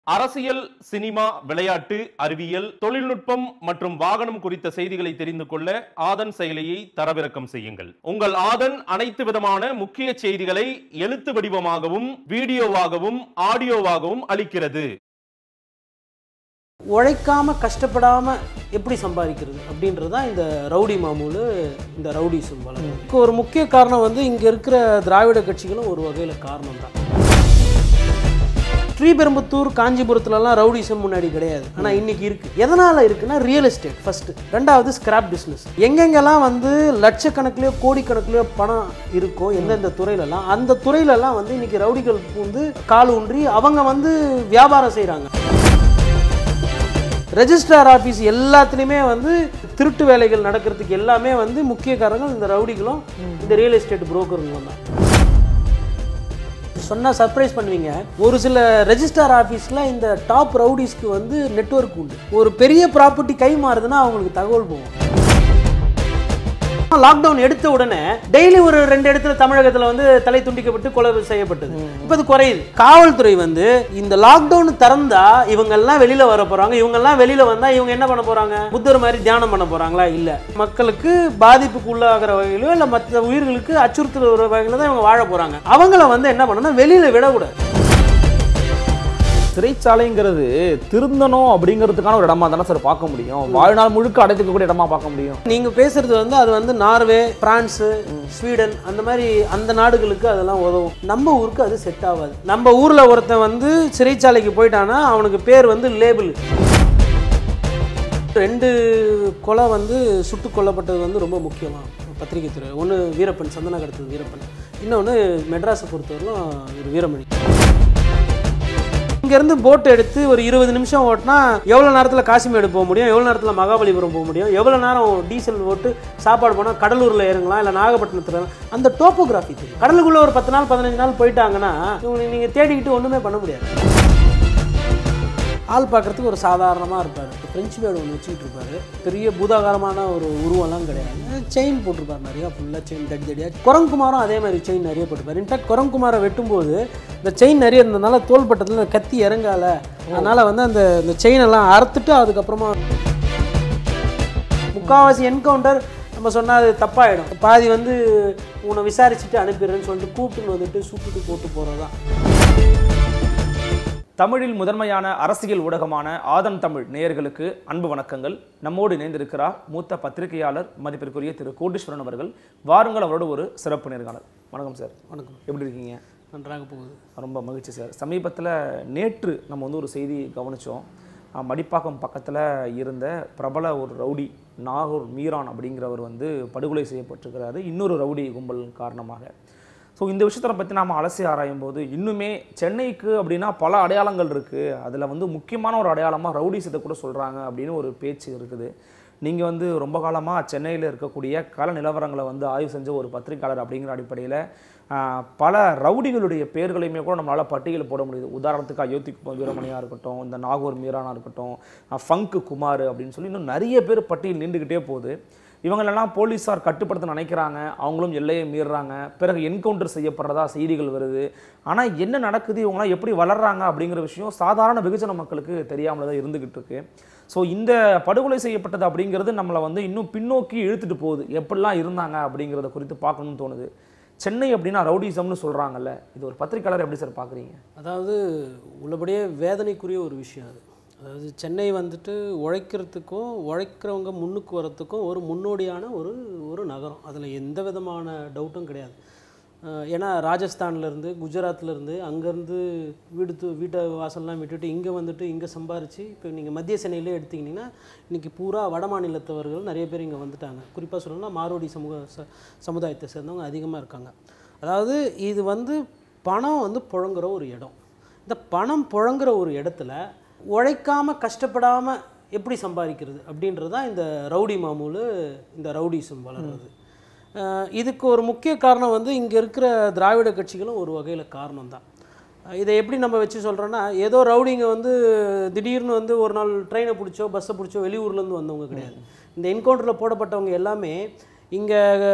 அரசியல் சினிமா விளையாட்டு அறிவியல் தொழில்நுட்பம் மற்றும் வாகனம் குறித்த செய்திகளை தெரிந்து கொள்ள ஆதன் செயலியை தரவிறக்கம் செய்யுங்கள் உங்கள் ஆதன் அனைத்து விதமான முக்கிய செய்திகளை எழுத்து வடிவமாகவும் வீடியோவாகவும் ஆடியோவாகவும் அளிக்கிறது உழைக்காம கஷ்டப்படாம எப்படி சம்பாதிக்கிறது அப்படின்றது தான் இந்த ரவுடி மாமூலு இந்த ரவுடிசம் வளரும் இதுக்கு ஒரு முக்கிய காரணம் வந்து இங்கே இருக்கிற திராவிட கட்சிகளும் ஒரு வகையில் காரணம் தான் ஸ்ரீபெரும்புத்தூர் காஞ்சிபுரத்துலலாம் ரவுடிசம் முன்னாடி கிடையாது ஆனால் இன்னைக்கு இருக்கு எதனால் இருக்குன்னா ரியல் எஸ்டேட் ஃபர்ஸ்ட் ரெண்டாவது ஸ்கிராப் பிஸ்னஸ் எங்கெங்கெல்லாம் வந்து லட்சக்கணக்கிலையோ கோடிக்கணக்கிலையோ பணம் இருக்கோ எந்தெந்த துறையிலலாம் அந்த துறையிலலாம் வந்து இன்னைக்கு ரவுடிகள் பூந்து கால் ஊன்றி அவங்க வந்து வியாபாரம் செய்கிறாங்க ரெஜிஸ்ட்ரார் ஆஃபீஸ் எல்லாத்துலேயுமே வந்து திருட்டு வேலைகள் நடக்கிறதுக்கு எல்லாமே வந்து முக்கிய காரணங்கள் இந்த ரவுடிகளும் இந்த ரியல் எஸ்டேட் புரோக்கருங்களும் தான் சொன்னால் சர்ப்ரைஸ் பண்ணுவீங்க ஒரு சில ரெஜிஸ்ட்ரார் ஆஃபீஸில் இந்த டாப் ரவுடிஸ்க்கு வந்து நெட்வொர்க் உண்டு ஒரு பெரிய ப்ராப்பர்ட்டி கை மாறுதுன்னா அவங்களுக்கு தகவல் போகும் லாக்டவுன் எடுத்த உடனே டெய்லி ஒரு ரெண்டு இடத்துல தமிழகத்துல வந்து தலை துண்டிக்கப்பட்டு கொலை செய்யப்பட்டது இப்போ அது குறையுது காவல்துறை வந்து இந்த லாக்டவுன் திறந்தா இவங்க எல்லாம் வெளியில வர போறாங்க இவங்க எல்லாம் வெளியில வந்தா இவங்க என்ன பண்ண போறாங்க புத்தர் மாதிரி தியானம் பண்ண போறாங்களா இல்ல மக்களுக்கு பாதிப்புக்கு உள்ளாகிற வகையிலோ இல்ல மற்ற உயிர்களுக்கு அச்சுறுத்தல் வகையில தான் இவங்க வாழ போறாங்க அவங்கள வந்து என்ன பண்ணணும் வெளியில விடக்கூடாது சிறைச்சாலைங்கிறது திருந்தணும் அப்படிங்கிறதுக்கான ஒரு இடமா தானே சார் பார்க்க முடியும் வாழ்நாள் முழுக்க அடைத்துக்கக்கூடிய இடமா பார்க்க முடியும் நீங்க பேசுறது வந்து அது வந்து நார்வே பிரான்ஸ் ஸ்வீடன் அந்த மாதிரி அந்த நாடுகளுக்கு அதெல்லாம் உதவும் நம்ம ஊருக்கு அது செட் ஆகாது நம்ம ஊர்ல ஒருத்தன் வந்து சிறைச்சாலைக்கு போயிட்டானா அவனுக்கு பேர் வந்து லேபிள் ரெண்டு கொலை வந்து சுட்டு கொல்லப்பட்டது வந்து ரொம்ப முக்கியமாக பத்திரிகை துறை ஒன்று வீரப்பன் சந்தனா கடத்தது வீரப்பன் இன்னொன்று மெட்ராஸை பொறுத்தவரையிலும் ஒரு வீரமணி இங்கேருந்து போட் எடுத்து ஒரு இருபது நிமிஷம் ஓட்டினா எவ்வளோ நேரத்தில் காசிமேடு போக முடியும் எவ்வளோ நேரத்தில் மகாபலிபுரம் போக முடியும் எவ்வளோ நேரம் டீசல் போட்டு சாப்பாடு போனால் கடலூரில் இறங்கலாம் இல்லை நாகப்பட்டினத்தில் அந்த டோப்போகிராஃபி தெரியும் கடலுக்குள்ளே ஒரு பத்து நாள் பதினஞ்சு நாள் போயிட்டாங்கன்னா இவங்க நீங்கள் தேடிக்கிட்டு ஒன்றுமே பண்ண முடியாது ஆள் பார்க்குறதுக்கு ஒரு சாதாரணமாக இருப்பார் ஃப்ரெஞ்சு பேர்டு ஒன்று வச்சுக்கிட்டு இருப்பாரு பெரிய பூதாகாரமான ஒரு உருவம்லாம் கிடையாது செயின் போட்டிருப்பார் நிறையா ஃபுல்லாக செயின் தடி தடியாக குரங்குமாரும் அதே மாதிரி செயின் நிறைய போட்டிருப்பார் இன்ஃபேக்ட் குரங்குமாரை வெட்டும்போது இந்த செயின் நிறைய இருந்ததுனால தோள்பட்டத்தில் இந்த கத்தி இறங்கால அதனால் வந்து அந்த இந்த செயின் எல்லாம் அறுத்துட்டு அதுக்கப்புறமா முக்கால்வாசி என்கவுண்டர் நம்ம சொன்னால் அது தப்பாயிடும் பாதி வந்து உன்னை விசாரிச்சுட்டு அனுப்பிடுறேன்னு சொல்லிட்டு கூப்பிட்டுன்னு வந்துட்டு சுட்டுட்டு போட்டு போகிறது தான் தமிழில் முதன்மையான அரசியல் ஊடகமான ஆதன் தமிழ் நேயர்களுக்கு அன்பு வணக்கங்கள் நம்மோடு இணைந்திருக்கிறார் மூத்த பத்திரிகையாளர் மதிப்பிற்குரிய திரு கோட்டீஸ்வரன் அவர்கள் வாருங்கள் அவரோட ஒரு சிறப்பு நேர்காணல் வணக்கம் சார் வணக்கம் எப்படி இருக்கீங்க நன்றாக போகுது ரொம்ப மகிழ்ச்சி சார் சமீபத்தில் நேற்று நம்ம வந்து ஒரு செய்தி கவனித்தோம் மடிப்பாக்கம் பக்கத்தில் இருந்த பிரபல ஒரு ரவுடி நாகூர் மீரான் அப்படிங்கிறவர் வந்து படுகொலை செய்யப்பட்டிருக்கிறாரு இன்னொரு ரவுடி கும்பல் காரணமாக ஸோ இந்த விஷயத்தை பற்றி நாம் அலசி ஆராயும் போது இன்னுமே சென்னைக்கு அப்படின்னா பல அடையாளங்கள் இருக்குது அதில் வந்து முக்கியமான ஒரு அடையாளமாக ரவுடிசத்தை கூட சொல்கிறாங்க அப்படின்னு ஒரு பேச்சு இருக்குது நீங்கள் வந்து ரொம்ப காலமாக சென்னையில் இருக்கக்கூடிய கள நிலவரங்களை வந்து ஆய்வு செஞ்ச ஒரு பத்திரிகையாளர் அப்படிங்கிற அடிப்படையில் ஆஹ், பல ரவுடிகளுடைய பேர்களையுமே கூட நம்மளால் பட்டியல் போட முடியுது உதாரணத்துக்கு அயோத்தி குமார் வீரமணியாக இருக்கட்டும் இந்த நாகூர் மீரானா இருக்கட்டும் ஆஹ், ஃபங்க் குமார் அப்படின்னு சொல்லி இன்னும் நிறைய பேர் பட்டியல் நீண்டுக்கிட்டே போகுது இவங்களெல்லாம் போலீஸார் கட்டுப்படுத்த நினைக்கிறாங்க அவங்களும் எல்லையை மீறுறாங்க பிறகு என்கவுண்டர் செய்யப்படுறதா செய்திகள் வருது ஆனால் என்ன நடக்குது இவங்களாம் எப்படி வளர்றாங்க அப்படிங்கிற விஷயம் சாதாரண வெகுஜன மக்களுக்கு தெரியாமல் தான் இருந்துகிட்டு இருக்கு ஸோ இந்த படுகொலை செய்யப்பட்டது அப்படிங்கிறது நம்மளை வந்து இன்னும் பின்னோக்கி இழுத்துட்டு போகுது எப்படிலாம் இருந்தாங்க அப்படிங்கிறத குறித்து பார்க்கணும்னு தோணுது சென்னை அப்படின்னா ரவுடிசம்னு சொல்கிறாங்கல்ல இது ஒரு பத்திரிக்கையாளர் எப்படி சார் பார்க்குறீங்க அதாவது உள்ளபடியே வேதனைக்குரிய ஒரு விஷயம் அது அதாவது சென்னை வந்துட்டு உழைக்கிறதுக்கும் உழைக்கிறவங்க முன்னுக்கு வரத்துக்கும் ஒரு முன்னோடியான ஒரு ஒரு நகரம் அதில் எந்த விதமான டவுட்டும் கிடையாது அஹ் ஏன்னா ராஜஸ்தான்லேருந்து குஜராத்லேருந்து அங்கேருந்து வீடு து- வீட்டை வாசல்லாம் விட்டுட்டு இங்கே வந்துட்டு இங்கே சம்பாரித்து இப்போ நீங்கள் மத்திய சென்னையிலே எடுத்திங்கன்னா இன்றைக்கி பூரா வட மாநிலத்தவர்கள் நிறைய பேர் இங்கே வந்துட்டாங்க குறிப்பாக சொல்லணும்னா மாரோடி சமூக ச சமுதாயத்தை சேர்ந்தவங்க அதிகமாக இருக்காங்க அதாவது இது வந்து பணம் வந்து புழங்குற ஒரு இடம் இந்த பணம் புழங்குற ஒரு இடத்துல உழைக்காம கஷ்டப்படாமல் எப்படி சம்பாதிக்கிறது அப்படின்றது தான் இந்த ரவுடி மாமூலு இந்த ரவுடிசம் வளர்றது அஹ் இதுக்கு ஒரு முக்கிய காரணம் வந்து இங்கே இருக்கிற திராவிட கட்சிகளும் ஒரு வகையில் காரணம் தான் இதை எப்படி நம்ம வச்சு சொல்கிறோன்னா ஏதோ ரவுடிங்க வந்து திடீர்னு வந்து ஒரு நாள் ட்ரெயினை பிடிச்சோ பஸ்ஸை பிடிச்சோ வெளியூர்லேருந்து வந்தவங்க கிடையாது இந்த என்கவுண்டரில் போடப்பட்டவங்க எல்லாமே இங்கே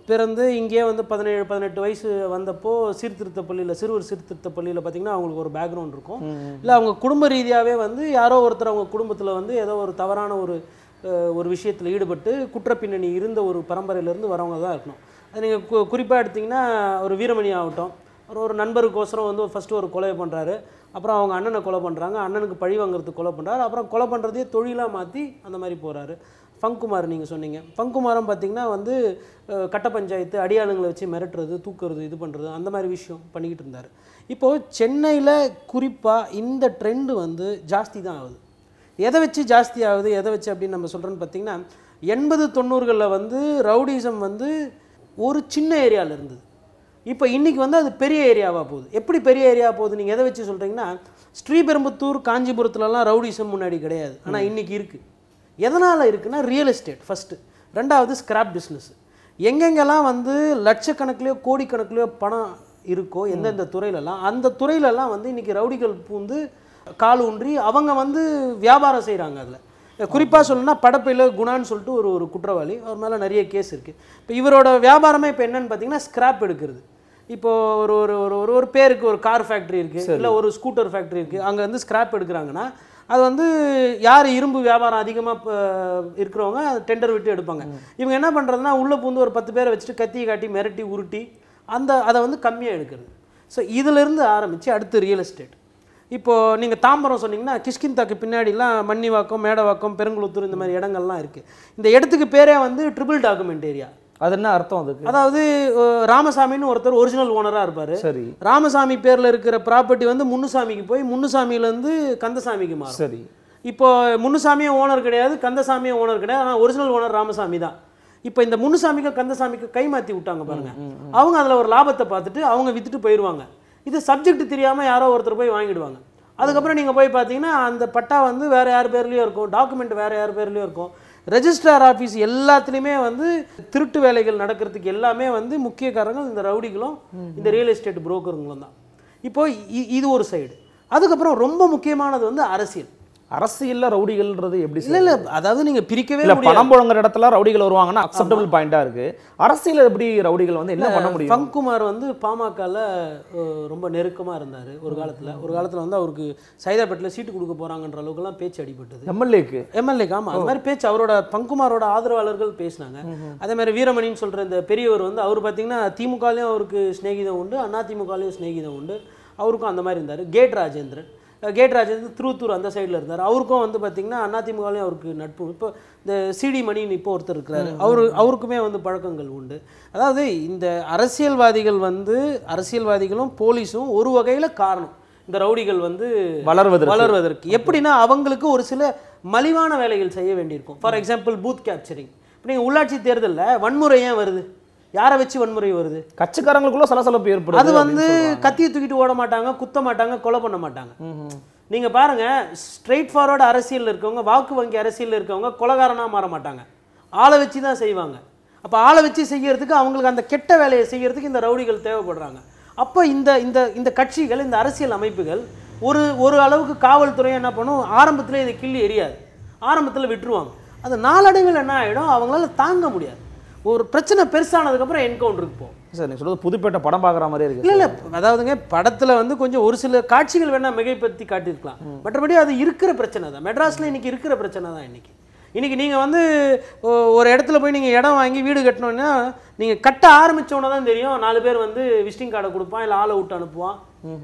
பிறந்து இங்கேயே வந்து பதினேழு பதினெட்டு வயசு வந்தப்போ சீர்திருத்த பள்ளியில் சிறுவர் சீர்திருத்த பள்ளியில் பார்த்தீங்கன்னா அவங்களுக்கு ஒரு பேக்ரவுண்ட் இருக்கும் இல்லை அவங்க குடும்ப ரீதியாகவே வந்து யாரோ ஒருத்தர் அவங்க குடும்பத்தில் வந்து ஏதோ ஒரு தவறான ஒரு அஹ், ஒரு விஷயத்தில் ஈடுபட்டு குற்றப்பின்னணி இருந்த ஒரு பரம்பரையிலேருந்து வரவங்க தான் இருக்கணும் அது நீங்கள் கு குறிப்பாக எடுத்திங்கன்னா ஒரு வீரமணி ஆகட்டும் ஒரு ஒரு நண்பருக்கோசரம் வந்து ஃபஸ்ட்டு ஒரு கொலை பண்ணுறாரு அப்புறம் அவங்க அண்ணனை கொலை பண்ணுறாங்க அண்ணனுக்கு பழி வாங்குறதுக்கு கொலை பண்ணுறாரு அப்புறம் கொலை பண்ணுறதையே தொழிலாக மாற்றி அந்த மாதிரி போகிறாரு ஃபங்குமார் நீங்கள் சொன்னீங்க ஃபங்குமாரம் பார்த்தீங்கன்னா வந்து அஹ், கட்ட பஞ்சாயத்து அடியாளுங்களை வச்சு மிரட்டுறது தூக்குறது இது பண்ணுறது அந்த மாதிரி விஷயம் பண்ணிக்கிட்டு இருந்தார் இப்போது சென்னையில் குறிப்பாக இந்த ட்ரெண்டு வந்து ஜாஸ்தி தான் ஆகுது எதை வச்சு ஜாஸ்தி ஆகுது எதை வச்சு அப்படின்னு நம்ம சொல்கிறோன்னு பார்த்தீங்கன்னா எண்பது தொண்ணூறுகளில் வந்து ரவுடிசம் வந்து ஒரு சின்ன ஏரியாவில் இருந்தது இப்போ இன்றைக்கி வந்து அது பெரிய ஏரியாவாக போகுது எப்படி பெரிய ஏரியா போகுது நீங்கள் எதை வச்சு சொல்கிறீங்கன்னா ஸ்ரீபெரும்புத்தூர் காஞ்சிபுரத்துலலாம் ரவுடிசம் முன்னாடி கிடையாது ஆனால் இன்றைக்கி இருக்குது எதனால் இருக்குன்னா ரியல் எஸ்டேட் ஃபஸ்ட்டு ரெண்டாவது ஸ்கிராப் பிஸ்னஸ் எங்கெங்கெல்லாம் வந்து லட்சக்கணக்கிலையோ கோடிக்கணக்கிலையோ பணம் இருக்கோ எந்தெந்த துறையிலலாம் அந்த துறையிலலாம் வந்து இன்றைக்கி ரவுடிகள் பூந்து கால் ஊன்றி அவங்க வந்து வியாபாரம் செய்கிறாங்க அதில் குறிப்பாக சொல்லணும்னா படப்பையில் குணான்னு சொல்லிட்டு ஒரு ஒரு குற்றவாளி அவர் மேலே நிறைய கேஸ் இருக்குது இப்போ இவரோட வியாபாரமே இப்போ என்னன்னு பார்த்தீங்கன்னா ஸ்கிராப் எடுக்கிறது இப்போ ஒரு ஒரு ஒரு ஒரு ஒரு பேருக்கு ஒரு கார் ஃபேக்ட்ரி இருக்குது இல்லை ஒரு ஸ்கூட்டர் ஃபேக்ட்ரி இருக்குது அங்கே வந்து ஸ்கிராப் எடுக்கிறாங்கன்னா அது வந்து யார் இரும்பு வியாபாரம் அதிகமாக இருக்கிறவங்க டெண்டர் விட்டு எடுப்பாங்க இவங்க என்ன பண்ணுறதுனா உள்ளே பூந்து ஒரு பத்து பேரை வச்சுட்டு கத்தியை காட்டி மிரட்டி உருட்டி அந்த அதை வந்து கம்மியாக எடுக்கிறது ஸோ இதிலிருந்து ஆரம்பித்து அடுத்து ரியல் எஸ்டேட் இப்போது நீங்கள் தாம்பரம் சொன்னீங்கன்னா கிஷ்கிந்தாக்கு பின்னாடிலாம் மன்னிவாக்கம் மேடவாக்கம் பெருங்குளத்தூர் இந்த மாதிரி இடங்கள்லாம் இருக்குது இந்த இடத்துக்கு பேரே வந்து ட்ரிபிள் டாக்குமெண்ட் ஏரியா அது என்ன அர்த்தம் அதுக்கு அதாவது அஹ், ராமசாமின்னு ஒருத்தர் ஒரிஜினல் ஓனராக இருப்பார் சரி ராமசாமி பேரில் இருக்கிற ப்ராப்பர்ட்டி வந்து முன்னுசாமிக்கு போய் முன்னுசாமியிலேருந்து கந்தசாமிக்கு மாறும் சரி இப்போ முன்னுசாமியும் ஓனர் கிடையாது கந்தசாமியும் ஓனர் கிடையாது ஆனால் ஒரிஜினல் ஓனர் ராமசாமி தான் இப்போ இந்த முன்னுசாமிக்கும் கந்தசாமிக்கும் கை மாற்றி விட்டாங்க பாருங்க அவங்க அதில் ஒரு லாபத்தை பார்த்துட்டு அவங்க வித்துட்டு போயிடுவாங்க இது சப்ஜெக்ட் தெரியாமல் யாரோ ஒருத்தர் போய் வாங்கிடுவாங்க அதுக்கப்புறம் நீங்கள் போய் பார்த்தீங்கன்னா அந்த பட்டா வந்து வேறு யார் பேர்லேயும் இருக்கும் டாக்குமெண்ட் வேறு யார் பேர்லேயும் இருக்கும் ரெஜிஸ்ட்ரார் ஆஃபீஸ் எல்லாத்துலேயுமே வந்து திருட்டு வேலைகள் நடக்கிறதுக்கு எல்லாமே வந்து முக்கிய காரணங்கள் இந்த ரவுடிகளும் இந்த ரியல் எஸ்டேட் புரோக்கருங்களும் தான் இப்போ இ- இது ஒரு சைடு அதுக்கப்புறம் ரொம்ப முக்கியமானது வந்து அரசியல் அரசியல்ல ரவுடிகள்ன்றது எப்படி இல்ல இல்ல அதாவது நீங்க பிரிக்கவே இல்ல முடியாது பணம் புழங்குற இடத்துல ரவுடிகள் வருவாங்கன்னா அக்செப்டபிள் பாயிண்டா இருக்கு அரசியல் எப்படி ரவுடிகள் வந்து என்ன பண்ண முடியும் ஃபங்குமார் வந்து பாமகல அஹ், ரொம்ப நெருக்கமா இருந்தாரு ஒரு காலத்துல ஒரு காலத்துல வந்து அவருக்கு சைதாப்பேட்டில் சீட்டு கொடுக்க போறாங்கன்ற அளவுக்குலாம் பேச்சு அடிபட்டது எம்எல்ஏக்கு எம்எல்ஏக்கு ஆமா அது மாதிரி பேச்சு அவரோட பங்குமாரோட ஆதரவாளர்கள் பேசினாங்க அதே மாதிரி வீரமணின்னு சொல்ற இந்த பெரியவர் வந்து அவர் பார்த்தீங்கன்னா திமுகலையும் அவருக்கு சிநேகிதம் உண்டு அதிமுகலையும் சிநேகிதம் உண்டு அவருக்கும் அந்த மாதிரி இருந்தார் கேட் ராஜேந்திரன் அஹ் கேட் ராஜேந்திரன் திருவத்தூர் அந்த சைடில் இருந்தார் அவருக்கும் வந்து பார்த்தீங்கன்னா அதிமுகலையும் அவருக்கு நட்பு இப்போ இந்த சிடி மணின்னு இப்போ ஒருத்தர் இருக்கிறாரு அவரு அவருக்குமே வந்து பழக்கங்கள் உண்டு அதாவது இந்த அரசியல்வாதிகள் வந்து அரசியல்வாதிகளும் போலீஸும் ஒரு வகையில் காரணம் இந்த ரவுடிகள் வந்து வளர்வதற்கு. வளர்வதற்கு எப்படின்னா அவங்களுக்கு ஒரு சில மலிவான வேலைகள் செய்ய வேண்டியிருக்கும் ஃபார் எக்ஸாம்பிள் பூத் கேப்சரிங் இப்போ நீங்கள் உள்ளாட்சி தேர்தலில் வன்முறை ஏன் வருது யாரை வச்சு வன்முறை வருது கட்சிக்காரங்களுக்குள்ள சலசலப்பு ஏற்படுது அது வந்து கத்தியை தூக்கிட்டு ஓட மாட்டாங்க குத்த மாட்டாங்க கொலை பண்ண மாட்டாங்க நீங்க பாருங்க ஸ்ட்ரெயிட் ஃபார்வர்டு அரசியல் இருக்கவங்க வாக்கு வங்கி அரசியல் இருக்கவங்க கொலகாரனா மாற மாட்டாங்க ஆளை வச்சு தான் செய்வாங்க அப்போ ஆளை வச்சு செய்யறதுக்கு அவங்களுக்கு அந்த கெட்ட வேலையை செய்யறதுக்கு இந்த ரவுடிகள் தேவைப்படுறாங்க அப்போ இந்த இந்த இந்த கட்சிகள் இந்த அரசியல் அமைப்புகள் ஒரு ஒரு அளவுக்கு காவல்துறை என்ன பண்ணும் ஆரம்பத்தில் இதை கிள்ளி எரியாது ஆரம்பத்தில் விட்டுருவாங்க அது நாளடைவில் என்ன ஆகிடும் அவங்களால தாங்க முடியாது ஒரு பிரச்சனை பெருசானதுக்கப்புறம் என்கவுண்டருக்கு போகும் சார் நீங்க சொல்றது புதுப்பேட்டை படம் பார்க்குற மாதிரியே இருக்கு இல்ல இல்ல அதாவதுங்க படத்துல வந்து கொஞ்சம் ஒரு சில காட்சிகள் வேணா மிகைப்படுத்தி காட்டியிருக்கலாம் மற்றபடி அது இருக்கிற பிரச்சனை தான் மெட்ராஸ்ல இன்னைக்கு இருக்கிற பிரச்சனை தான் இன்னைக்கு இன்னைக்கு நீங்க வந்து ஒ- ஒரு இடத்துல போய் நீங்க இடம் வாங்கி வீடு கட்டணும்னா நீங்க கட்ட ஆரம்பிச்ச உடனே தான் தெரியும் நாலு பேர் வந்து விசிட்டிங் கார்டை கொடுப்பான் இல்ல ஆளை விட்டு அனுப்புவான்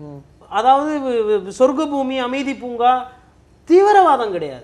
அதாவது வி- வி- சொர்க்க பூமி அமைதி பூங்கா தீவிரவாதம் கிடையாது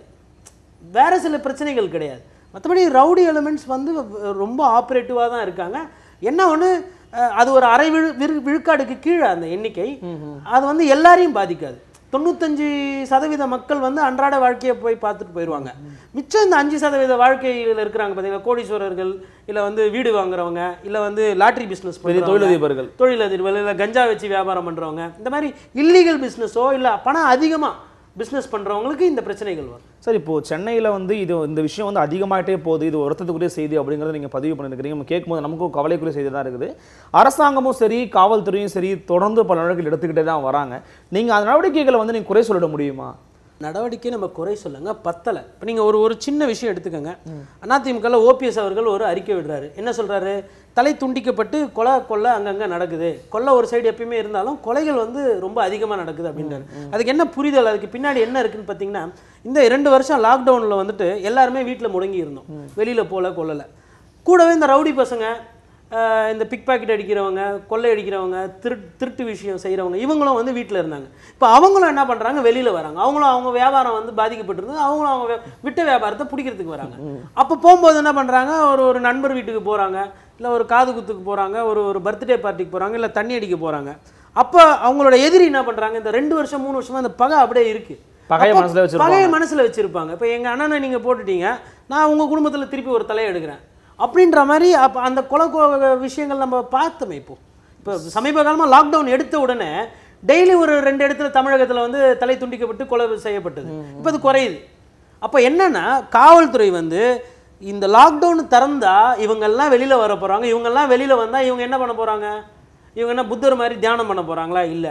வேற சில பிரச்சனைகள் கிடையாது மற்றபடி ரவுடி எலிமெண்ட்ஸ் வந்து ரொம்ப ஆப்ரேட்டிவாக தான் இருக்காங்க என்ன ஒன்று அது ஒரு அரை விழு விழு விழுக்காடுக்கு கீழே அந்த எண்ணிக்கை அது வந்து எல்லாரையும் பாதிக்காது தொண்ணூத்தஞ்சு சதவீத மக்கள் வந்து அன்றாட வாழ்க்கையை போய் பார்த்துட்டு போயிடுவாங்க மிச்சம் இந்த அஞ்சு சதவீத வாழ்க்கையில் இருக்கிறாங்க பார்த்தீங்கன்னா கோடீஸ்வரர்கள் இல்லை வந்து வீடு வாங்குறவங்க இல்லை வந்து லாட்ரி பிஸ்னஸ் பெரிய தொழிலதிபர்கள் தொழிலதிபர்கள் இல்லை கஞ்சா வச்சு வியாபாரம் பண்ணுறவங்க இந்த மாதிரி இல்லீகல் பிஸ்னஸோ இல்லை பணம் அதிகமாக பிஸ்னஸ் பண்ணுறவங்களுக்கு இந்த பிரச்சனைகள் வரும் சார் இப்போ சென்னையில் வந்து இது இந்த விஷயம் வந்து அதிகமாயிட்டே போகுது இது வருத்தத்துக்குரிய செய்தி அப்படிங்கிறத நீங்கள் பதிவு பண்ணிருக்கிறீங்க நம்ம கேட்கும்போது நமக்கும் கவலைக்குரிய செய்தி தான் இருக்குது அரசாங்கமும் சரி காவல்துறையும் சரி தொடர்ந்து பல நடவடிக்கைகள் எடுத்துக்கிட்டே தான் வராங்க நீங்கள் அந்த நடவடிக்கைகளை வந்து நீங்கள் குறை சொல்லிட முடியுமா நடவடிக்கை நம்ம குறை சொல்லுங்க பத்தலை இப்போ நீங்கள் ஒரு ஒரு சின்ன விஷயம் எடுத்துக்கோங்க அதிமுகவில் ஓபிஎஸ் அவர்கள் ஒரு அறிக்கை விடுறாரு என்ன சொல்றாரு தலை துண்டிக்கப்பட்டு கொலை கொள்ளை அங்கங்கே நடக்குது கொலை ஒரு சைடு எப்பயுமே இருந்தாலும் கொலைகள் வந்து ரொம்ப அதிகமாக நடக்குது அப்படின்றாரு அதுக்கு என்ன புரிதல் அதுக்கு பின்னாடி என்ன இருக்குன்னு பார்த்தீங்கன்னா இந்த இரண்டு வருஷம் லாக்டவுனில் வந்துட்டு எல்லாருமே வீட்டில் முடங்கி இருந்தோம் வெளியில் போல கொள்ளலை கூடவே இந்த ரவுடி பசங்க ஆஹ் இந்த பிக் பாக்கெட் அடிக்கிறவங்க கொள்ளை அடிக்கிறவங்க திரு திருட்டு விஷயம் செய்கிறவங்க இவங்களும் வந்து வீட்டில் இருந்தாங்க இப்போ அவங்களும் என்ன பண்ணுறாங்க வெளியில் வராங்க அவங்களும் அவங்க வியாபாரம் வந்து பாதிக்கப்பட்டிருந்தது அவங்களும் அவங்க வே- விட்ட வியாபாரத்தை பிடிக்கிறதுக்கு வராங்க அப்போ போகும்போது என்ன பண்ணுறாங்க ஒரு ஒரு நண்பர் வீட்டுக்கு போகிறாங்க இல்லை ஒரு காது குத்துக்கு போகிறாங்க ஒரு ஒரு பர்த்டே பார்ட்டிக்கு போகிறாங்க இல்லை தண்ணி அடிக்க போகிறாங்க அப்போ அவங்களோட எதிரி என்ன பண்ணுறாங்க இந்த ரெண்டு வருஷம் மூணு வருஷமா அந்த பகை அப்படியே இருக்குது பகைய அப்போ மனசுல வச்சிருப்பாங்க. பகைய மனசுல வச்சிருப்பாங்க இப்போ எங்க அண்ணனை நீங்க போட்டுட்டீங்க நான் உங்க குடும்பத்துல திருப்பி ஒரு தலையை எடுக்கிறேன் அப்படின்ற மாதிரி அப்ப அந்த கொலை கொ- விஷயங்கள் நம்ம பார்த்தோமே இப்போ இப்போ சமீப காலமா லாக்டவுன் எடுத்த உடனே டெய்லி ஒரு ரெண்டு இடத்துல தமிழகத்துல வந்து தலை துண்டிக்கப்பட்டு கொலை செய்யப்பட்டது இப்போ அது குறையுது அப்போ என்னன்னா காவல்துறை வந்து இந்த லாக்டவுன் திறந்தா இவங்கெல்லாம் வெளியில வர போறாங்க இவங்கெல்லாம் வெளியில வந்தா இவங்க என்ன பண்ண போறாங்க இவங்க என்ன புத்தர் மாதிரி தியானம் பண்ண போறாங்களா இல்லை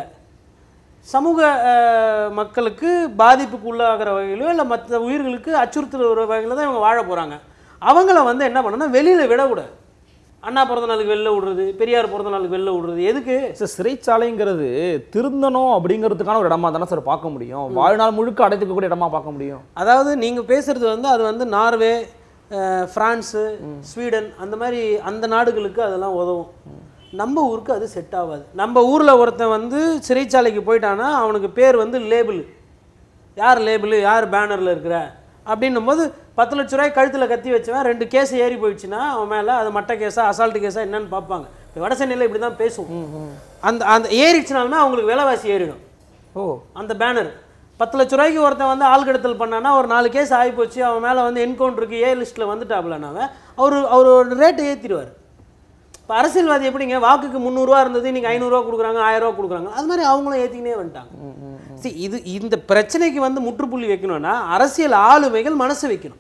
சமூக அஹ், மக்களுக்கு பாதிப்புக்கு உள்ளாகிற வகையிலோ இல்லை மற்ற உயிர்களுக்கு அச்சுறுத்தல் ஒரு வகையில் தான் இவங்க வாழ போகிறாங்க அவங்கள வந்து என்ன பண்ணணும் வெளியில் விடக்கூடாது அண்ணா பிறந்த நாளுக்கு வெளில விடுறது பெரியார் பிறந்த நாளுக்கு வெளில விடுறது எதுக்கு சார் சிறைச்சாலைங்கிறது திருந்தணும் அப்படிங்கிறதுக்கான ஒரு இடமா தானே சார் பார்க்க முடியும் வாழ்நாள் முழுக்க அடைத்துக்கக்கூடிய இடமா பார்க்க முடியும் அதாவது நீங்கள் பேசுகிறது வந்து அது வந்து நார்வே அஹ், பிரான்ஸு ஸ்வீடன் அந்த மாதிரி அந்த நாடுகளுக்கு அதெல்லாம் உதவும் நம்ம ஊருக்கு அது செட் ஆகாது நம்ம ஊரில் ஒருத்தன் வந்து சிறைச்சாலைக்கு போயிட்டானா அவனுக்கு பேர் வந்து லேபிள் யார் லேபிள் யார் பேனரில் இருக்கிற அப்படின்னும் போது பத்து லட்ச ரூபாய் கழுத்தில் கத்தி வச்சவன் ரெண்டு கேஸ் ஏறி போயிடுச்சுன்னா அவன் மேலே அது மட்ட கேஸா அசால்ட் கேஸா என்னன்னு பார்ப்பாங்க இப்போ வட சென்னையில் இப்படி தான் பேசுவோம் அந்த அந்த ஏறிடுச்சுனாலுமே அவங்களுக்கு விலைவாசி ஏறிடும் ஓ அந்த பேனர் பத்து லட்ச ரூபாய்க்கு ஒருத்தன் வந்து ஆள்கடத்தல் பண்ணானா ஒரு நாலு கேஸ் ஆகி போச்சு அவன் மேலே வந்து என்கவுண்டருக்கு ஏ லிஸ்ட்டில் வந்துட்டாப்லனாவ அவர் அவர் ரேட்டை ஏற்றிடுவார் இப்போ அரசியல்வாதி எப்படிங்க வாக்குக்கு முந்நூறுரூவா இருந்தது நீங்கள் ஐநூறுரூவா கொடுக்குறாங்க ஆயிரம் ரூபா கொடுக்குறாங்க அது மாதிரி அவங்களும் ஏற்றிக்கினே வந்துட்டாங்க See, இது இந்த பிரச்சனைக்கு வந்து முற்றுப்புள்ளி வைக்கணும்னா அரசியல் ஆளுமைகள் மனசு வைக்கணும்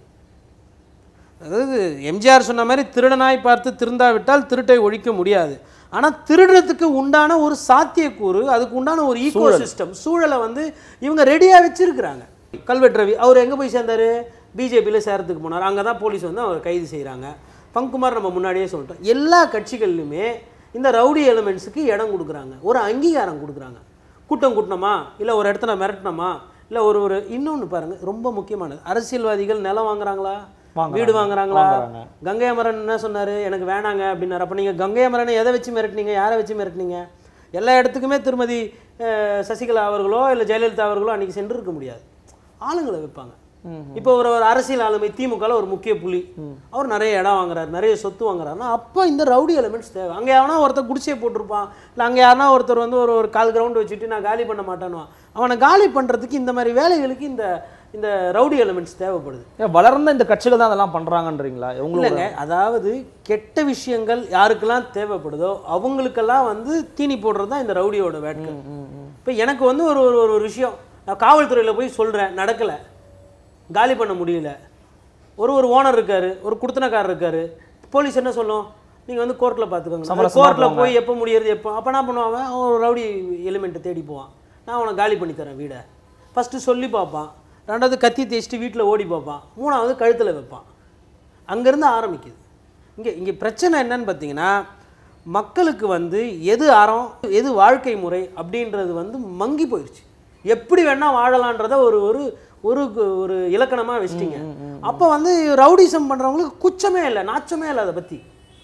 அதாவது எம்ஜிஆர் சொன்ன மாதிரி திருடனாய் பார்த்து திருந்தாவிட்டால் திருட்டை ஒழிக்க முடியாது ஆனால் திருடுறதுக்கு உண்டான ஒரு சாத்தியக்கூறு அதுக்கு உண்டான ஒரு ஈகோ சிஸ்டம் சூழலை வந்து இவங்க ரெடியாக வச்சிருக்கிறாங்க கல்வெட் ரவி அவர் எங்கே போய் சேர்ந்தாரு பிஜேபியில் சேரத்துக்கு போனார் அங்கே தான் போலீஸ் வந்து அவர் கைது செய்கிறாங்க பங்குமார் நம்ம முன்னாடியே சொல்லிட்டோம் எல்லா கட்சிகள்லையுமே இந்த ரவுடி எலிமெண்ட்ஸுக்கு இடம் கொடுக்குறாங்க ஒரு அங்கீகாரம் கொடுக்குறாங்க கூட்டம் கூட்டணுமா இல்லை ஒரு இடத்துல மிரட்டணுமா இல்லை ஒரு ஒரு இன்னொன்று பாருங்க ரொம்ப முக்கியமானது அரசியல்வாதிகள் நிலம் வாங்குறாங்களா வாங்குறாங்க. வீடு வாங்குறாங்களா வாங்குறாங்க. கங்கை அமரன் என்ன சொன்னாரு எனக்கு வேணாங்க அப்படின்னாரு அப்போ நீங்கள் கங்கை அமரனை எதை வச்சு மிரட்டினீங்க யாரை வச்சு மிரட்டினீங்க எல்லா இடத்துக்குமே திருமதி அஹ், சசிகலா அவர்களோ இல்லை ஜெயலலிதா அவர்களோ அன்றைக்கி சென்று இருக்க முடியாது ஆளுங்களை வைப்பாங்க இப்போ ஒரு ஒரு அரசியல் ஆளுமை திமுகவில் ஒரு முக்கிய புலி அவர் நிறைய இடம் வாங்குறாரு நிறைய சொத்து வாங்குறாருன்னா அப்போ இந்த ரவுடி எலிமெண்ட்ஸ் தேவை அங்கே எவனா ஒருத்தர் குடிசையை போட்டிருப்பான் இல்லை அங்கே யாருனா ஒருத்தர் வந்து ஒரு ஒரு கால் கிரவுண்ட் வச்சுட்டு நான் காலி பண்ண மாட்டேன்னுவான் அவனை காலி பண்ணுறதுக்கு இந்த மாதிரி வேலைகளுக்கு இந்த இந்த ரவுடி எலிமெண்ட்ஸ் தேவைப்படுது ஏன் வளர்ந்த இந்த கட்சிகள் தான் அதெல்லாம் பண்றாங்கன்றீங்களா உங்களோட இல்லைங்க அதாவது கெட்ட விஷயங்கள் யாருக்கெல்லாம் தேவைப்படுதோ அவங்களுக்கெல்லாம் வந்து தீனி போடுறது தான் இந்த ரவுடியோட வேட்கை இப்போ எனக்கு வந்து ஒரு ஒரு ஒரு விஷயம் நான் காவல்துறையில் போய் சொல்கிறேன் நடக்கலை காலி பண்ண முடியல ஒரு ஒரு ஓனர் இருக்காரு ஒரு குடுத்தனக்காரர் இருக்காரு போலீஸ் என்ன சொல்லும் நீங்கள் வந்து கோர்ட்டில் பார்த்துக்கோங்க சமரசமா கோர்ட்டில் போங்க. போய் எப்போ முடியறது எப்போ அப்போ என்ன பண்ணுவாங்க அவன் ஒரு ரவுடி எலிமெண்ட்டை தேடி போவான் நான் அவனை காலி பண்ணி தரேன் வீடை ஃபஸ்ட்டு சொல்லி பார்ப்பான் ரெண்டாவது கத்தி தேய்ச்சிட்டு வீட்டில் ஓடி பார்ப்பான் மூணாவது கழுத்தில் வைப்பான் அங்கேருந்து ஆரம்பிக்குது இங்கே இங்கே பிரச்சனை என்னன்னு பார்த்தீங்கன்னா மக்களுக்கு வந்து எது அறம் எது வாழ்க்கை முறை அப்படின்றது வந்து மங்கி போயிடுச்சு எப்படி வேணால் வாழலான்றத ஒரு ஒரு ஒரு ஒரு இலக்கணமாக வச்சிட்டீங்க அப்போ வந்து ரவுடிசம் பண்ணுறவங்களுக்கு குச்சமே இல்லை நாச்சமே இல்லை அதை பற்றி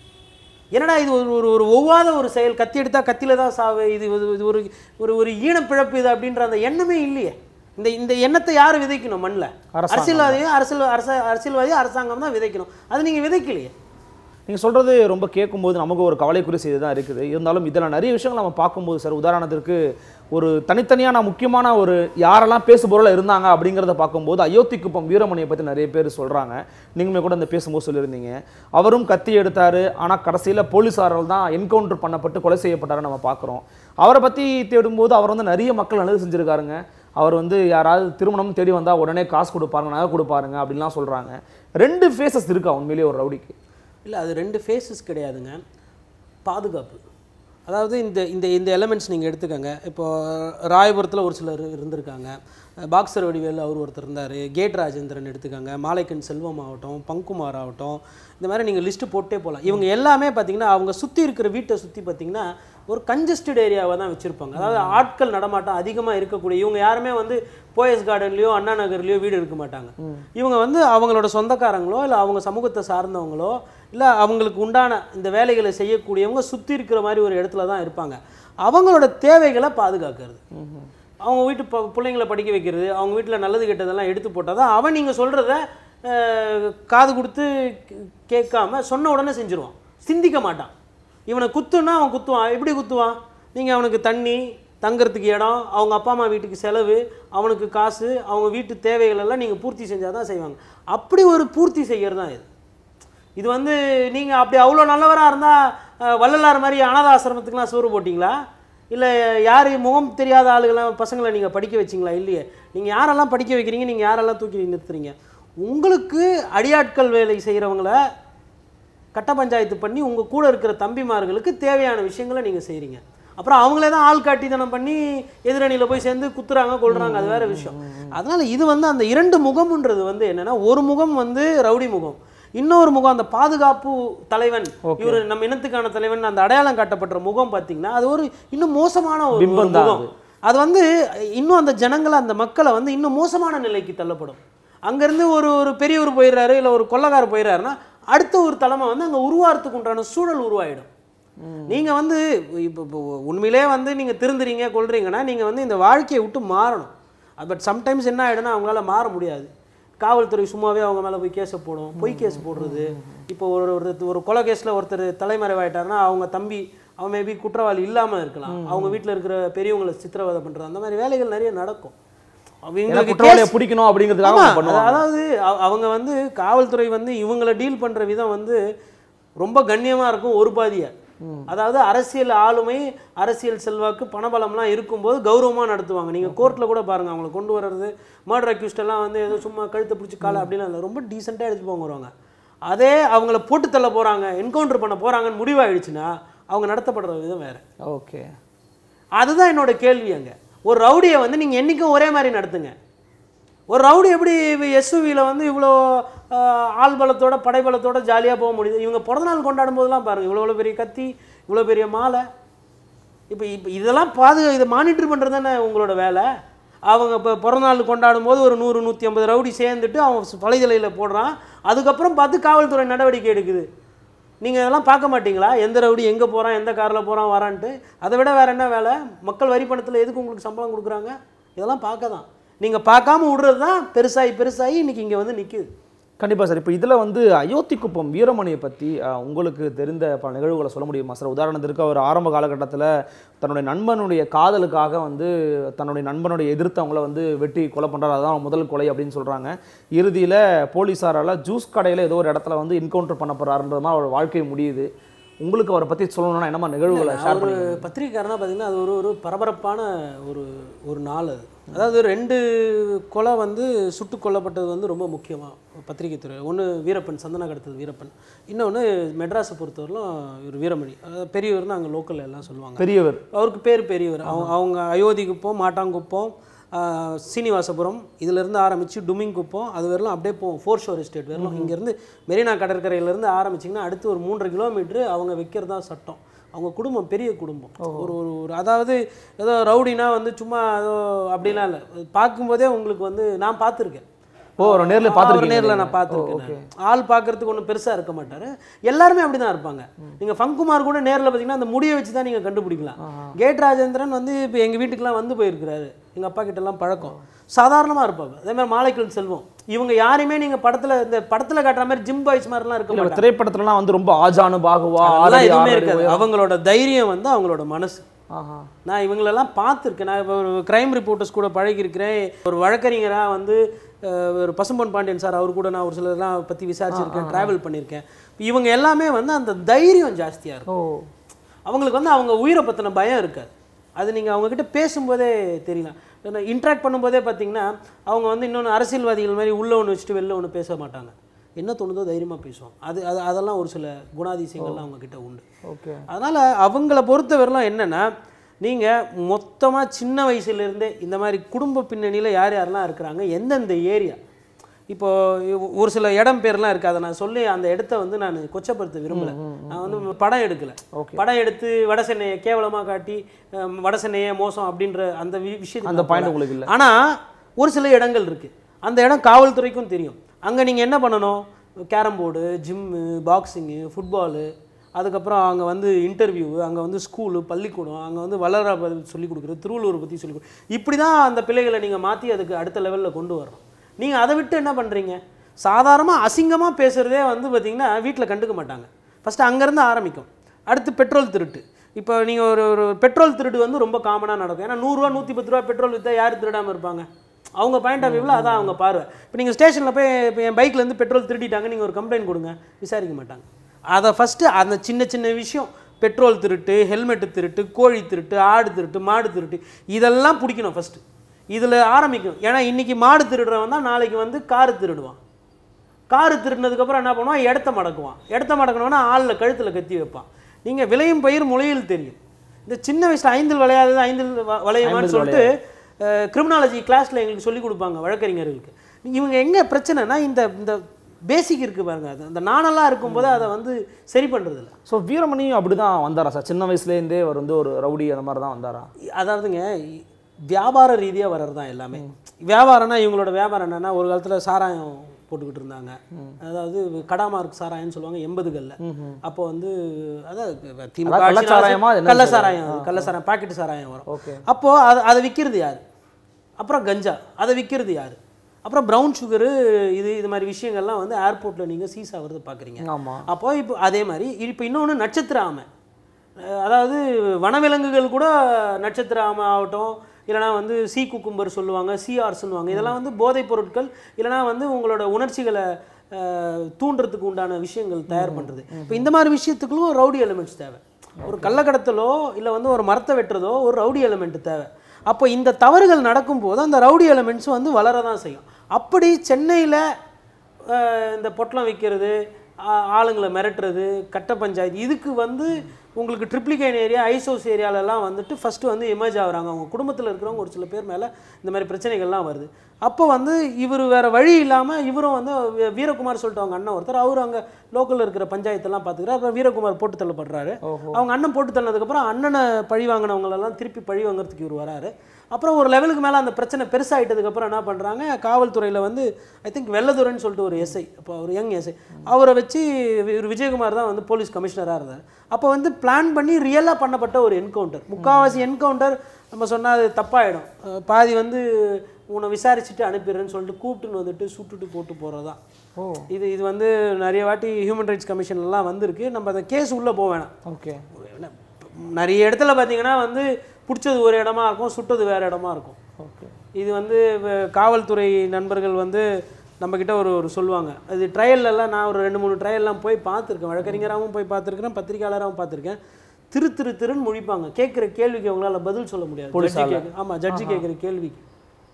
என்னடா இது ஒரு ஒரு ஒரு ஒவ்வாத ஒரு செயல் கத்தி எடுத்தா கத்தியில தான் சாவு இது இது இது ஒரு ஒரு ஒரு ஈனப்பிழப்பு இது அப்படின்ற அந்த எண்ணமே இல்லையே இந்த இந்த எண்ணத்தை யார் விதைக்கணும் மண்ணில் அரசாங்கம் அரசியல்வாதியும் அரசியல் அரச அரசியல்வாதியும் அரசாங்கம் தான் விதைக்கணும் அது நீங்கள் விதைக்கலையே நீங்கள் சொல்கிறது ரொம்ப கேட்கும்போது நமக்கு ஒரு கவலைக்குரிய செய்தி தான் இருக்குது இருந்தாலும் இதில் நிறைய விஷயங்கள் நம்ம பார்க்கும்போது சார் உதாரணத்திற்கு ஒரு தனித்தனியான முக்கியமான ஒரு யாரெல்லாம் பேசுபொருளாக இருந்தாங்க அப்படிங்கிறத பார்க்கும்போது அயோத்திக்குப்பம் வீரமணியை பற்றி நிறைய பேர் சொல்கிறாங்க நீங்களுமே கூட அந்த பேசும்போது சொல்லியிருந்தீங்க அவரும் கத்தி எடுத்தார் ஆனால் கடைசியில் போலீஸாரால் தான் என்கவுண்டர் பண்ணப்பட்டு கொலை செய்யப்பட்டாரு நம்ம பார்க்குறோம் அவரை பற்றி தேடும்போது அவர் வந்து நிறைய மக்கள் நல்லது செஞ்சுருக்காருங்க அவர் வந்து யாராவது திருமணம் தேடி வந்தால் உடனே காசு கொடுப்பாருங்க நகை கொடுப்பாருங்க அப்படின்லாம் சொல்கிறாங்க ரெண்டு ஃபேஸஸ் இருக்கா உண்மையிலேயே ஒரு ரவுடிக்கு இல்லை அது ரெண்டு ஃபேஸஸ் கிடையாதுங்க பாதுகாப்பு அதாவது இந்த இந்த இந்த எலமெண்ட்ஸ் நீங்கள் எடுத்துக்கோங்க இப்போ ராயபுரத்தில் ஒரு சிலர் இருந்திருக்காங்க பாக்ஸர் வடிவேல் அவர் ஒருத்தர் இருந்தார் கேட் ராஜேந்திரன் எடுத்துக்கோங்க மாலைக்கன் செல்வம் ஆகட்டும் பங்குமார் ஆகட்டும் இந்த மாதிரி நீங்கள் லிஸ்ட்டு போட்டே போகலாம் இவங்க எல்லாமே பார்த்தீங்கன்னா அவங்க சுற்றி இருக்கிற வீட்டை சுற்றி பார்த்தீங்கன்னா ஒரு கன்ஜஸ்டட் ஏரியாவை தான் வச்சுருப்பாங்க அதாவது ஆட்கள் நடமாட்டம் அதிகமாக இருக்கக்கூடிய இவங்க யாருமே வந்து போயஸ் கார்டன்லையோ அண்ணா நகர்லையோ வீடு இருக்க மாட்டாங்க இவங்க வந்து அவங்களோட சொந்தக்காரங்களோ இல்லை அவங்க சமூகத்தை சார்ந்தவங்களோ இல்லை அவங்களுக்கு உண்டான இந்த வேலைகளை செய்யக்கூடியவங்க சுற்றி இருக்கிற மாதிரி ஒரு இடத்துல தான் இருப்பாங்க அவங்களோட தேவைகளை பாதுகாக்கிறது அவங்க வீட்டு ப பிள்ளைங்களை படிக்க வைக்கிறது அவங்க வீட்டில் நல்லது கெட்டதெல்லாம் எடுத்து போட்டால் தான் அவன் நீங்கள் சொல்கிறத காது கொடுத்து கே- கேட்காம சொன்ன உடனே செஞ்சுருவான் சிந்திக்க மாட்டான் இவனை குத்துன்னா அவன் குத்துவான் எப்படி குத்துவான் நீங்கள் அவனுக்கு தண்ணி தங்கறதுக்கு இடம் அவங்க அப்பா அம்மா வீட்டுக்கு செலவு அவனுக்கு காசு அவங்க வீட்டு தேவைகள் எல்லாம் நீங்கள் பூர்த்தி செஞ்சால் தான் செய்வாங்க அப்படி ஒரு பூர்த்தி செய்கிறது தான் இது இது வந்து நீங்கள் அப்படி அவ்வளோ நல்லவராக இருந்தால் வள்ளலார் மாதிரி அனாத ஆசிரமத்துக்குலாம் சோறு போட்டிங்களா இல்லை யார் முகம் தெரியாத ஆளுகளாம் பசங்களை நீங்கள் படிக்க வச்சிங்களா இல்லையே நீங்கள் யாரெல்லாம் படிக்க வைக்கிறீங்க நீங்கள் யாரெல்லாம் தூக்கி நிறுத்துறீங்க உங்களுக்கு அடியாட்கள் வேலை செய்கிறவங்கள கட்ட பஞ்சாயத்து பண்ணி உங்கள் கூட இருக்கிற தம்பிமார்களுக்கு தேவையான விஷயங்களை நீங்கள் செய்கிறீங்க அப்புறம் அவங்களே தான் ஆள் காட்டித்தனம் பண்ணி எதிரணியில் போய் சேர்ந்து குத்துறாங்க கொள்றாங்க அது வேற விஷயம் அதனால் இது வந்து அந்த இரண்டு முகம்ன்றது வந்து என்னன்னா ஒரு முகம் வந்து ரவுடி முகம் இன்னொரு முகம் அந்த பாதுகாப்பு தலைவன் இவர் நம்ம இனத்துக்கான தலைவன் அந்த அடையாளம் காட்டப்பட்ட முகம் பார்த்தீங்கன்னா அது ஒரு இன்னும் மோசமான ஒரு ஒரு பிம்பம் தான் முகம் அது வந்து இன்னும் அந்த ஜனங்களை அந்த மக்களை வந்து இன்னும் மோசமான நிலைக்கு தள்ளப்படும் அங்கேருந்து ஒரு ஒரு பெரியவர் போயிடுறாரு இல்லை ஒரு கொள்ளக்காரர் போயிடுறாருன்னா அடுத்த ஒரு தலைமை வந்து அங்கே உருவாகிறதுக்கு உண்டான சூழல் உருவாயிடும் நீங்கள் வந்து இப்போ இப்போ உண்மையிலே வந்து நீங்கள் திருந்துறீங்க கொள்றீங்கன்னா நீங்கள் வந்து இந்த வாழ்க்கையை விட்டு மாறணும் பட் சம்டைம்ஸ் என்ன ஆகிடும்னா அவங்களால மாற முடியாது காவல்துறை சும்மாவே அவங்க மேலே போய் கேஸை போடும் பொய் கேஸ் போடுறது இப்போ ஒரு ஒரு ஒரு கொலை கேஸில் ஒருத்தர் தலைமறைவாயிட்டாருன்னா அவங்க தம்பி அவன் மேபி குற்றவாளி இல்லாமல் இருக்கலாம் அவங்க வீட்டில் இருக்கிற பெரியவங்களை சித்திரவதை பண்ணுறது அந்த மாதிரி வேலைகள் நிறைய நடக்கும் ஏன்னா அவங்களுக்கு குற்றவாளியை case- பிடிக்கணும் அப்படிங்கிறதுக்காக ஆமா, அவங்க பண்ணுவாங்க அதாவது அவ- அவங்க வந்து காவல்துறை வந்து இவங்களை டீல் பண்ற விதம் வந்து ரொம்ப கண்ணியமா இருக்கும் ஒரு பாதிய அதாவது அரசியல் ஆளுமை அரசியல் செல்வாக்கு பணபலம்லாம் இருக்கும்போது கௌரவமா நடத்துவாங்க நீங்க கோர்ட்ல கூட பாருங்க அவங்களை கொண்டு வர்றது மர்டர் அக்யூஸ்ட் எல்லாம் வந்து ஏதோ சும்மா கழுத்தை பிடிச்சி காலை அப்படிலாம் இல்லை ரொம்ப டீசெண்டாக எடுத்து போங்க வருவாங்க அதே அவங்கள போட்டு தள்ள போறாங்க என்கவுண்டர் பண்ண போறாங்கன்னு முடிவாயிடுச்சுன்னா அவங்க நடத்தப்படுற விதம் வேற ஓகே அதுதான் என்னோட கேள்வி அங்க ஒரு ரவுடியை வந்து நீங்க என்னைக்கும் ஒரே மாதிரி நடத்துங்க ஒரு ரவுடி எப்படி எஸ்யூவியில் வந்து இவ்வளோ ஆஹ், ஆள் பலத்தோட படைபலத்தோட ஜாலியாக போக முடியுது இவங்க பிறந்தநாள் கொண்டாடும் போதெல்லாம் பாருங்க இவ்வளோ இவ்வளோ பெரிய கத்தி இவ்வளோ பெரிய மாலை இப்போ இப்போ இதெல்லாம் பாதுகா இதை மானிட்டர் பண்ணுறது தானே உங்களோட வேலை அவங்க இப்போ பிறந்தநாள் கொண்டாடும் போது ஒரு நூறு நூற்றி ஐம்பது ரவுடி சேர்ந்துட்டு அவன் வலைதலையில் போடுறான் அதுக்கப்புறம் பார்த்து காவல்துறை நடவடிக்கை எடுக்குது நீங்கள் இதெல்லாம் பார்க்க மாட்டீங்களா எந்த ரவுடி எங்கே போகிறான் எந்த காரில் போகிறான் வரான்ட்டு அதை விட வேறு என்ன வேலை மக்கள் வரி பணத்தில் எதுக்கு உங்களுக்கு சம்பளம் கொடுக்குறாங்க இதெல்லாம் பார்க்க தான் நீங்கள் பார்க்காம விடுறது தான் பெருசாகி பெருசாகி இன்னைக்கு இங்கே வந்து நிற்குது கண்டிப்பாக சார் இப்போ இதில் வந்து அயோத்தி குப்பம் வீரமணியை பற்றி அஹ், உங்களுக்கு தெரிந்த பல நிகழ்வுகளை சொல்ல முடியுமா சார் உதாரணத்திற்கு அவர் ஆரம்ப காலகட்டத்தில் தன்னுடைய நண்பனுடைய காதலுக்காக வந்து தன்னுடைய நண்பனுடைய எதிர்த்தவங்கள வந்து வெட்டி கொலை பண்ணுறாரு அதான் முதல் கொலை அப்படின்னு சொல்கிறாங்க இறுதியில் போலீஸாரால் ஜூஸ் கடையில் ஏதோ ஒரு இடத்துல வந்து என்கவுண்டர் பண்ண போகிறாருன்றது மாதிரி அவர் வாழ்க்கை முடியுது உங்களுக்கு அவரை பற்றி சொல்லணும்னா என்னமா நிகழ்வுகளை ஷேர் ஒரு பண்ணி பத்திரிக்கைக்காரனா பார்த்தீங்கன்னா அது ஒரு ஒரு பரபரப்பான ஒரு ஒரு நாள் அது அதாவது ரெண்டு கொலை வந்து சுட்டு கொல்லப்பட்டது வந்து ரொம்ப முக்கியமாக பத்திரிகை துறை ஒன்று வீரப்பன் சந்தனா கடத்தல் வீரப்பன் இன்னொன்று மெட்ராஸை பொறுத்தவரையிலும் இவர் வீரமணி அதாவது பெரியவர்னு அங்கே லோக்கல்ல எல்லாம் சொல்லுவாங்க பெரியவர் அவருக்கு பேர் பெரியவர் அவங்க அவங்க அயோத்தி குப்பம் மாட்டாங்குப்பம் ஆஹ், சீனிவாசபுரம் இதிலிருந்து ஆரம்பித்து டுமிங் குப்பம் அது வரலாம் அப்படியே போவோம் ஃபோர் ஷோர் எஸ்டேட் வரலாம் இங்கேருந்து மெரினா கடற்கரையிலேருந்து ஆரம்பிச்சிங்கன்னா அடுத்து ஒரு மூன்றரை கிலோமீட்ரு அவங்க வைக்கிறது தான் சட்டம் அவங்க குடும்பம் பெரிய குடும்பம் ஒரு ஒரு ஒரு அதாவது ஏதோ ரவுடினா வந்து சும்மா ஏதோ அப்படிலாம் இல்லை பார்க்கும்போதே உங்களுக்கு வந்து நான் பார்த்துருக்கேன் ஓ அவர் நேரில் அவர் பார்த்துருக்கீங்க நேர்ல நான் பார்த்துருக்கேன் நான். ஆள் பார்க்கறதுக்கு ஒன்றும் பெருசா இருக்க மாட்டாரு எல்லாருமே அப்படிதான் இருப்பாங்க நீங்க ஃபங்குமார் கூட நேர்ல பார்த்தீங்கன்னா அந்த முடியை வச்சு தான் நீங்க கண்டுபிடிக்கலாம் கேட் ராஜேந்திரன் வந்து இப்போ எங்க வீட்டுக்குலாம் வந்து போயிருக்கிறாரு எங்க அப்பா கிட்ட எல்லாம் பழக்கம் சாதாரணமா இருப்பாங்க அதே மாதிரி மாலைக்கல் செல்வம் இவங்க யாரையுமே நீங்க படத்துல இந்த படத்துல காட்டுற மாதிரி ஜிம் பாய்ஸ் மாதிரிலாம் இருக்க இல்ல, மாட்டாங்க திரைப்படத்துலலாம் வந்து ரொம்ப ஆஜானு பாகுவா அதெல்லாம் ஆறடி, எதுவுமே ஆறடி இருக்காது உயரம். அவங்களோட தைரியம் வந்து அவங்களோட மனசு ஆஹா நான் இவங்களெல்லாம் பார்த்துருக்கேன் நான் இப்போ ஒரு க்ரைம் ரிப்போர்ட்டர்ஸ் கூட பழகியிருக்கிறேன் ஒரு வழக்கறிஞராக வந்து அஹ், ஒரு பசும்பொன் பாண்டியன் சார் அவர் கூட நான் ஒரு சிலர்லாம் பற்றி விசாரிச்சிருக்கேன் ட்ராவல் பண்ணியிருக்கேன் இவங்க எல்லாமே வந்து அந்த தைரியம் ஜாஸ்தியாக இருக்கும் ஓ அவங்களுக்கு வந்து அவங்க உயிரை பற்றின பயம் இருக்காது அது நீங்கள் அவங்கக்கிட்ட பேசும்போதே தெரியலாம் இன்ட்ராக்ட் பண்ணும்போதே பார்த்தீங்கன்னா அவங்க வந்து இன்னொன்று அரசியல்வாதிகள் மாதிரி உள்ள ஒன்று வச்சுட்டு வெளில ஒன்று பேச மாட்டாங்க என்ன தோணுதோ தைரியமாக பேசுவோம் அது அது அதெல்லாம் ஒரு சில குணாதிசயங்கள்லாம் அவங்க கிட்ட உண்டு ஓகே அதனால் அவங்கள பொறுத்தவரைலாம் என்னென்னா நீங்கள் மொத்தமாக சின்ன வயசுலேருந்தே இந்த மாதிரி குடும்ப பின்னணியில் யார் யாரெல்லாம் இருக்கிறாங்க எந்தெந்த ஏரியா இப்போ ஒரு சில இடம் பேர்லாம் இருக்குது அதை நான் சொல்லி அந்த இடத்த வந்து நான் கொச்சப்படுத்த விரும்பல நான் வந்து படம் எடுக்கல படம் எடுத்து வட சென்னையை கேவலமாக காட்டி அஹ், வட சென்னையே மோசம் அப்படின்ற அந்த வி- விஷயத்துக்கு அந்த நான் பாயிண்ட் போகல. உங்களுக்கு இல்லை ஆனால் ஒரு சில இடங்கள் இருக்குது அந்த இடம் காவல்துறைக்கும் தெரியும் அங்கே நீங்கள் என்ன பண்ணணும் carrom board gym boxing football அதுக்கப்புறம் அங்கே வந்து இன்டர்வியூ அங்கே வந்து ஸ்கூலு பள்ளிக்கூடம் அங்கே வந்து வளர சொல்லிக் கொடுக்குறது திருவள்ளூர் பற்றி சொல்லிக் கொடு இப்படி தான் அந்த பிள்ளைகளை நீங்கள் மாற்றி அதுக்கு அடுத்த லெவலில் கொண்டு வரணும் நீங்கள் அதை விட்டு என்ன பண்ணுறீங்க சாதாரணமாக அசிங்கமாக பேசுகிறதே வந்து பார்த்தீங்கன்னா வீட்டில் கண்டுக்க மாட்டாங்க ஃபஸ்ட்டு அங்கேருந்து ஆரம்பிக்கும் அடுத்து பெட்ரோல் திருட்டு இப்போ நீங்கள் ஒரு ஒரு பெட்ரோல் திருட்டு வந்து ரொம்ப காமனாக நடக்கும் ஏன்னா நூறுரூவா நூற்றி பத்து ரூபா பெட்ரோல் விற்றா யார் திருடாமல் இருப்பாங்க அவங்க பாயிண்ட் ஆஃப் வியூவில் அதான் அவங்க பார்வை இப்போ நீங்கள் ஸ்டேஷனில் போய் இப்போ என் பைக்லேருந்து பெட்ரோல் திருடிட்டாங்க நீங்கள் ஒரு கம்ப்ளைண்ட் கொடுங்க விசாரிக்க மாட்டாங்க அதை ஃபஸ்ட்டு அந்த சின்ன சின்ன விஷயம் பெட்ரோல் திருட்டு ஹெல்மெட்டு திருட்டு கோழி திருட்டு ஆடு திருட்டு மாடு திருட்டு இதெல்லாம் பிடிக்கணும் ஃபஸ்ட்டு இதில் ஆரம்பிக்கும் ஏன்னா இன்றைக்கி மாடு திருடுறவன் தான் நாளைக்கு வந்து காரு திருடுவான் காரு திருடினதுக்கப்புறம் என்ன பண்ணுவான் இடத்த மடக்குவான் இடத்த மடக்கணும்னா ஆளில் கழுத்தில் கத்தி வைப்பான் நீங்கள் விளையும் பயிர் முளையில் தெரியும் இந்த சின்ன வயசில் ஐந்தில் விளையாதது ஐந்தில் வ- விளையுமான்னு ஐந்தில் சொல்லிட்டு கிரிமினாலஜி கிளாஸில் எங்களுக்கு சொல்லிக் கொடுப்பாங்க வழக்கறிஞர்களுக்கு இவங்க எங்கே பிரச்சனைனா இந்த இந்த பேசிக் இருக்குது பாருங்க அது அந்த நாணெல்லாம் இருக்கும்போது அதை வந்து சரி பண்ணுறதில்ல ஸோ வீரமணியும் அப்படி தான் வந்தாரா சார் சின்ன வயசுலேருந்தே அவர் வந்து ஒரு ரவுடி அந்த மாதிரி தான் வந்தாரா அதாவதுங்க இ- வியாபார ரீதியாக வர்றது தான் எல்லாமே வியாபாரம்னா இவங்களோட வியாபாரம் என்னன்னா ஒரு காலத்தில் சாராயம் போட்டுக்கிட்டு இருந்தாங்க அதாவது கடாமார்க் சாராயம்னு சொல்லுவாங்க எண்பதுகளில் அப்போ வந்து அதாவது திமுக அதாவது கள்ளச்சாராயமா? அது ஆட்சினால என்ன கள்ள சாராயம் அது கள்ள சாராயம் பாக்கெட் சாராயம் வரும் ஓகே அப்போ அதை அதை விற்கிறது யார் அப்புறம் கஞ்சா அதை விற்கிறது யார் அப்புறம் ப்ரௌன் சுகரு இது இது மாதிரி விஷயங்கள்லாம் வந்து ஏர்போர்ட்டில் நீங்கள் சீஸ் ஆகிறது பார்க்குறீங்க ஆமாம் அப்போ இப்போ அதே மாதிரி இப்போ இன்னொன்று நட்சத்திர ஆமை அஹ் அதாவது வனவிலங்குகள் கூட நட்சத்திர ஆமை ஆகட்டும் இல்லைனா வந்து சி குக்கும்பர் சொல்லுவாங்க சிஆர் சொல்லுவாங்க இதெல்லாம் வந்து போதைப் பொருட்கள் இல்லைனா வந்து உங்களோட உணர்ச்சிகளை அஹ், தூண்டுறதுக்கு உண்டான விஷயங்கள் தயார் பண்ணுறது இப்போ இந்த மாதிரி விஷயத்துக்குள்ளும் ரவுடி எலிமெண்ட்ஸ் தேவை ஒரு கள்ளக்கடத்தலோ இல்லை வந்து ஒரு மரத்தை வெட்டுறதோ ஒரு ரவுடி எலிமெண்ட் தேவை அப்போ இந்த தவறுகள் நடக்கும்போது அந்த ரவுடி எலிமெண்ட்ஸ் வந்து வளர தான் செய்யும் அப்படி சென்னையில் அஹ் இந்த பொட்டலம் விற்கிறது ஆ- ஆளுங்களை மிரட்டுறது கட்ட பஞ்சாயத்து இதுக்கு வந்து உங்களுக்கு ட்ரிப்ளிகேன் ஏரியா ஐசோஸ் ஏரியாலலாம் வந்துட்டு ஃபஸ்ட்டு வந்து எமர்ஜ் ஆகுறாங்க அவங்க குடும்பத்தில் இருக்கிறவங்க ஒரு சில பேர் மேலே இந்த மாதிரி பிரச்சனைகள்லாம் வருது அப்போ வந்து இவர் வேறு வழி இல்லாமல் இவரும் வந்து வீ- வீரகுமார் சொல்லிட்டு அவங்க அண்ணன் ஒருத்தர் அவர் அங்கே லோக்கலில் இருக்கிற பஞ்சாயத்தெல்லாம் பார்த்துக்கிறார் அப்புறம் வீரகுமார் போட்டு தள்ளப்படுறாரு அவங்க அண்ணன் போட்டு தள்ளதுக்கப்புறம் அண்ணனை பழி வாங்கினவங்களெல்லாம் திருப்பி பழி வாங்குறதுக்கு இவர் வராரு அப்புறம் ஒரு லெவலுக்கு மேலே அந்த பிரச்சனை பெருசாகிட்டதுக்கப்புறம் என்ன பண்ணுறாங்க காவல்துறையில் வந்து ஐ திங்க் வெள்ளதுரைன்னு சொல்லிட்டு ஒரு எஸ்ஐ அப்போ ஒரு யங் எஸ்ஐ அவரை வச்சு இவர் விஜயகுமார் தான் வந்து போலீஸ் கமிஷனராக இருந்தார் அப்போ வந்து பிளான் பண்ணி ரியலாக பண்ணப்பட்ட ஒரு என்கவுண்டர் முக்கால்வாசி என்கவுண்டர் நம்ம சொன்னால் அது தப்பாயிடும் அஹ் பாதி வந்து உன்னை விசாரிச்சுட்டு அனுப்பிடுறேன்னு சொல்லிட்டு கூப்பிட்டுன்னு வந்துட்டு சுட்டுட்டு போட்டு போகிறது தான் ஓ இது இது வந்து நிறைய வாட்டி ஹியூமன் ரைட்ஸ் கமிஷன்லாம் வந்திருக்கு நம்ம அந்த கேஸ் உள்ளே போக வேணாம் ஓகே என்ன, நிறைய இடத்துல பார்த்தீங்கன்னா வந்து பிடிச்சது ஒரு இடமா இருக்கும் சுட்டது வேறு இடமா இருக்கும் ஓகே இது வந்து வ- காவல்துறை நண்பர்கள் வந்து நம்மக்கிட்ட ஒரு ஒரு சொல்லுவாங்க அது ட்ரையல்லாம் நான் ஒரு ரெண்டு மூணு ட்ரையல்லாம் போய் பார்த்துருக்கேன் வழக்கறிஞராகவும் போய் பார்த்துருக்கேன் பத்திரிக்கையாளராகவும் பார்த்துருக்கேன் திரு திரு திருன்னு முழிப்பாங்க கேட்குற கேள்விக்கு அவங்களால பதில் சொல்ல முடியாது ஜட்ஜி போலீஸால? கேட்க ஆமாம் ஜட்ஜி கேட்குற கேள்விக்கு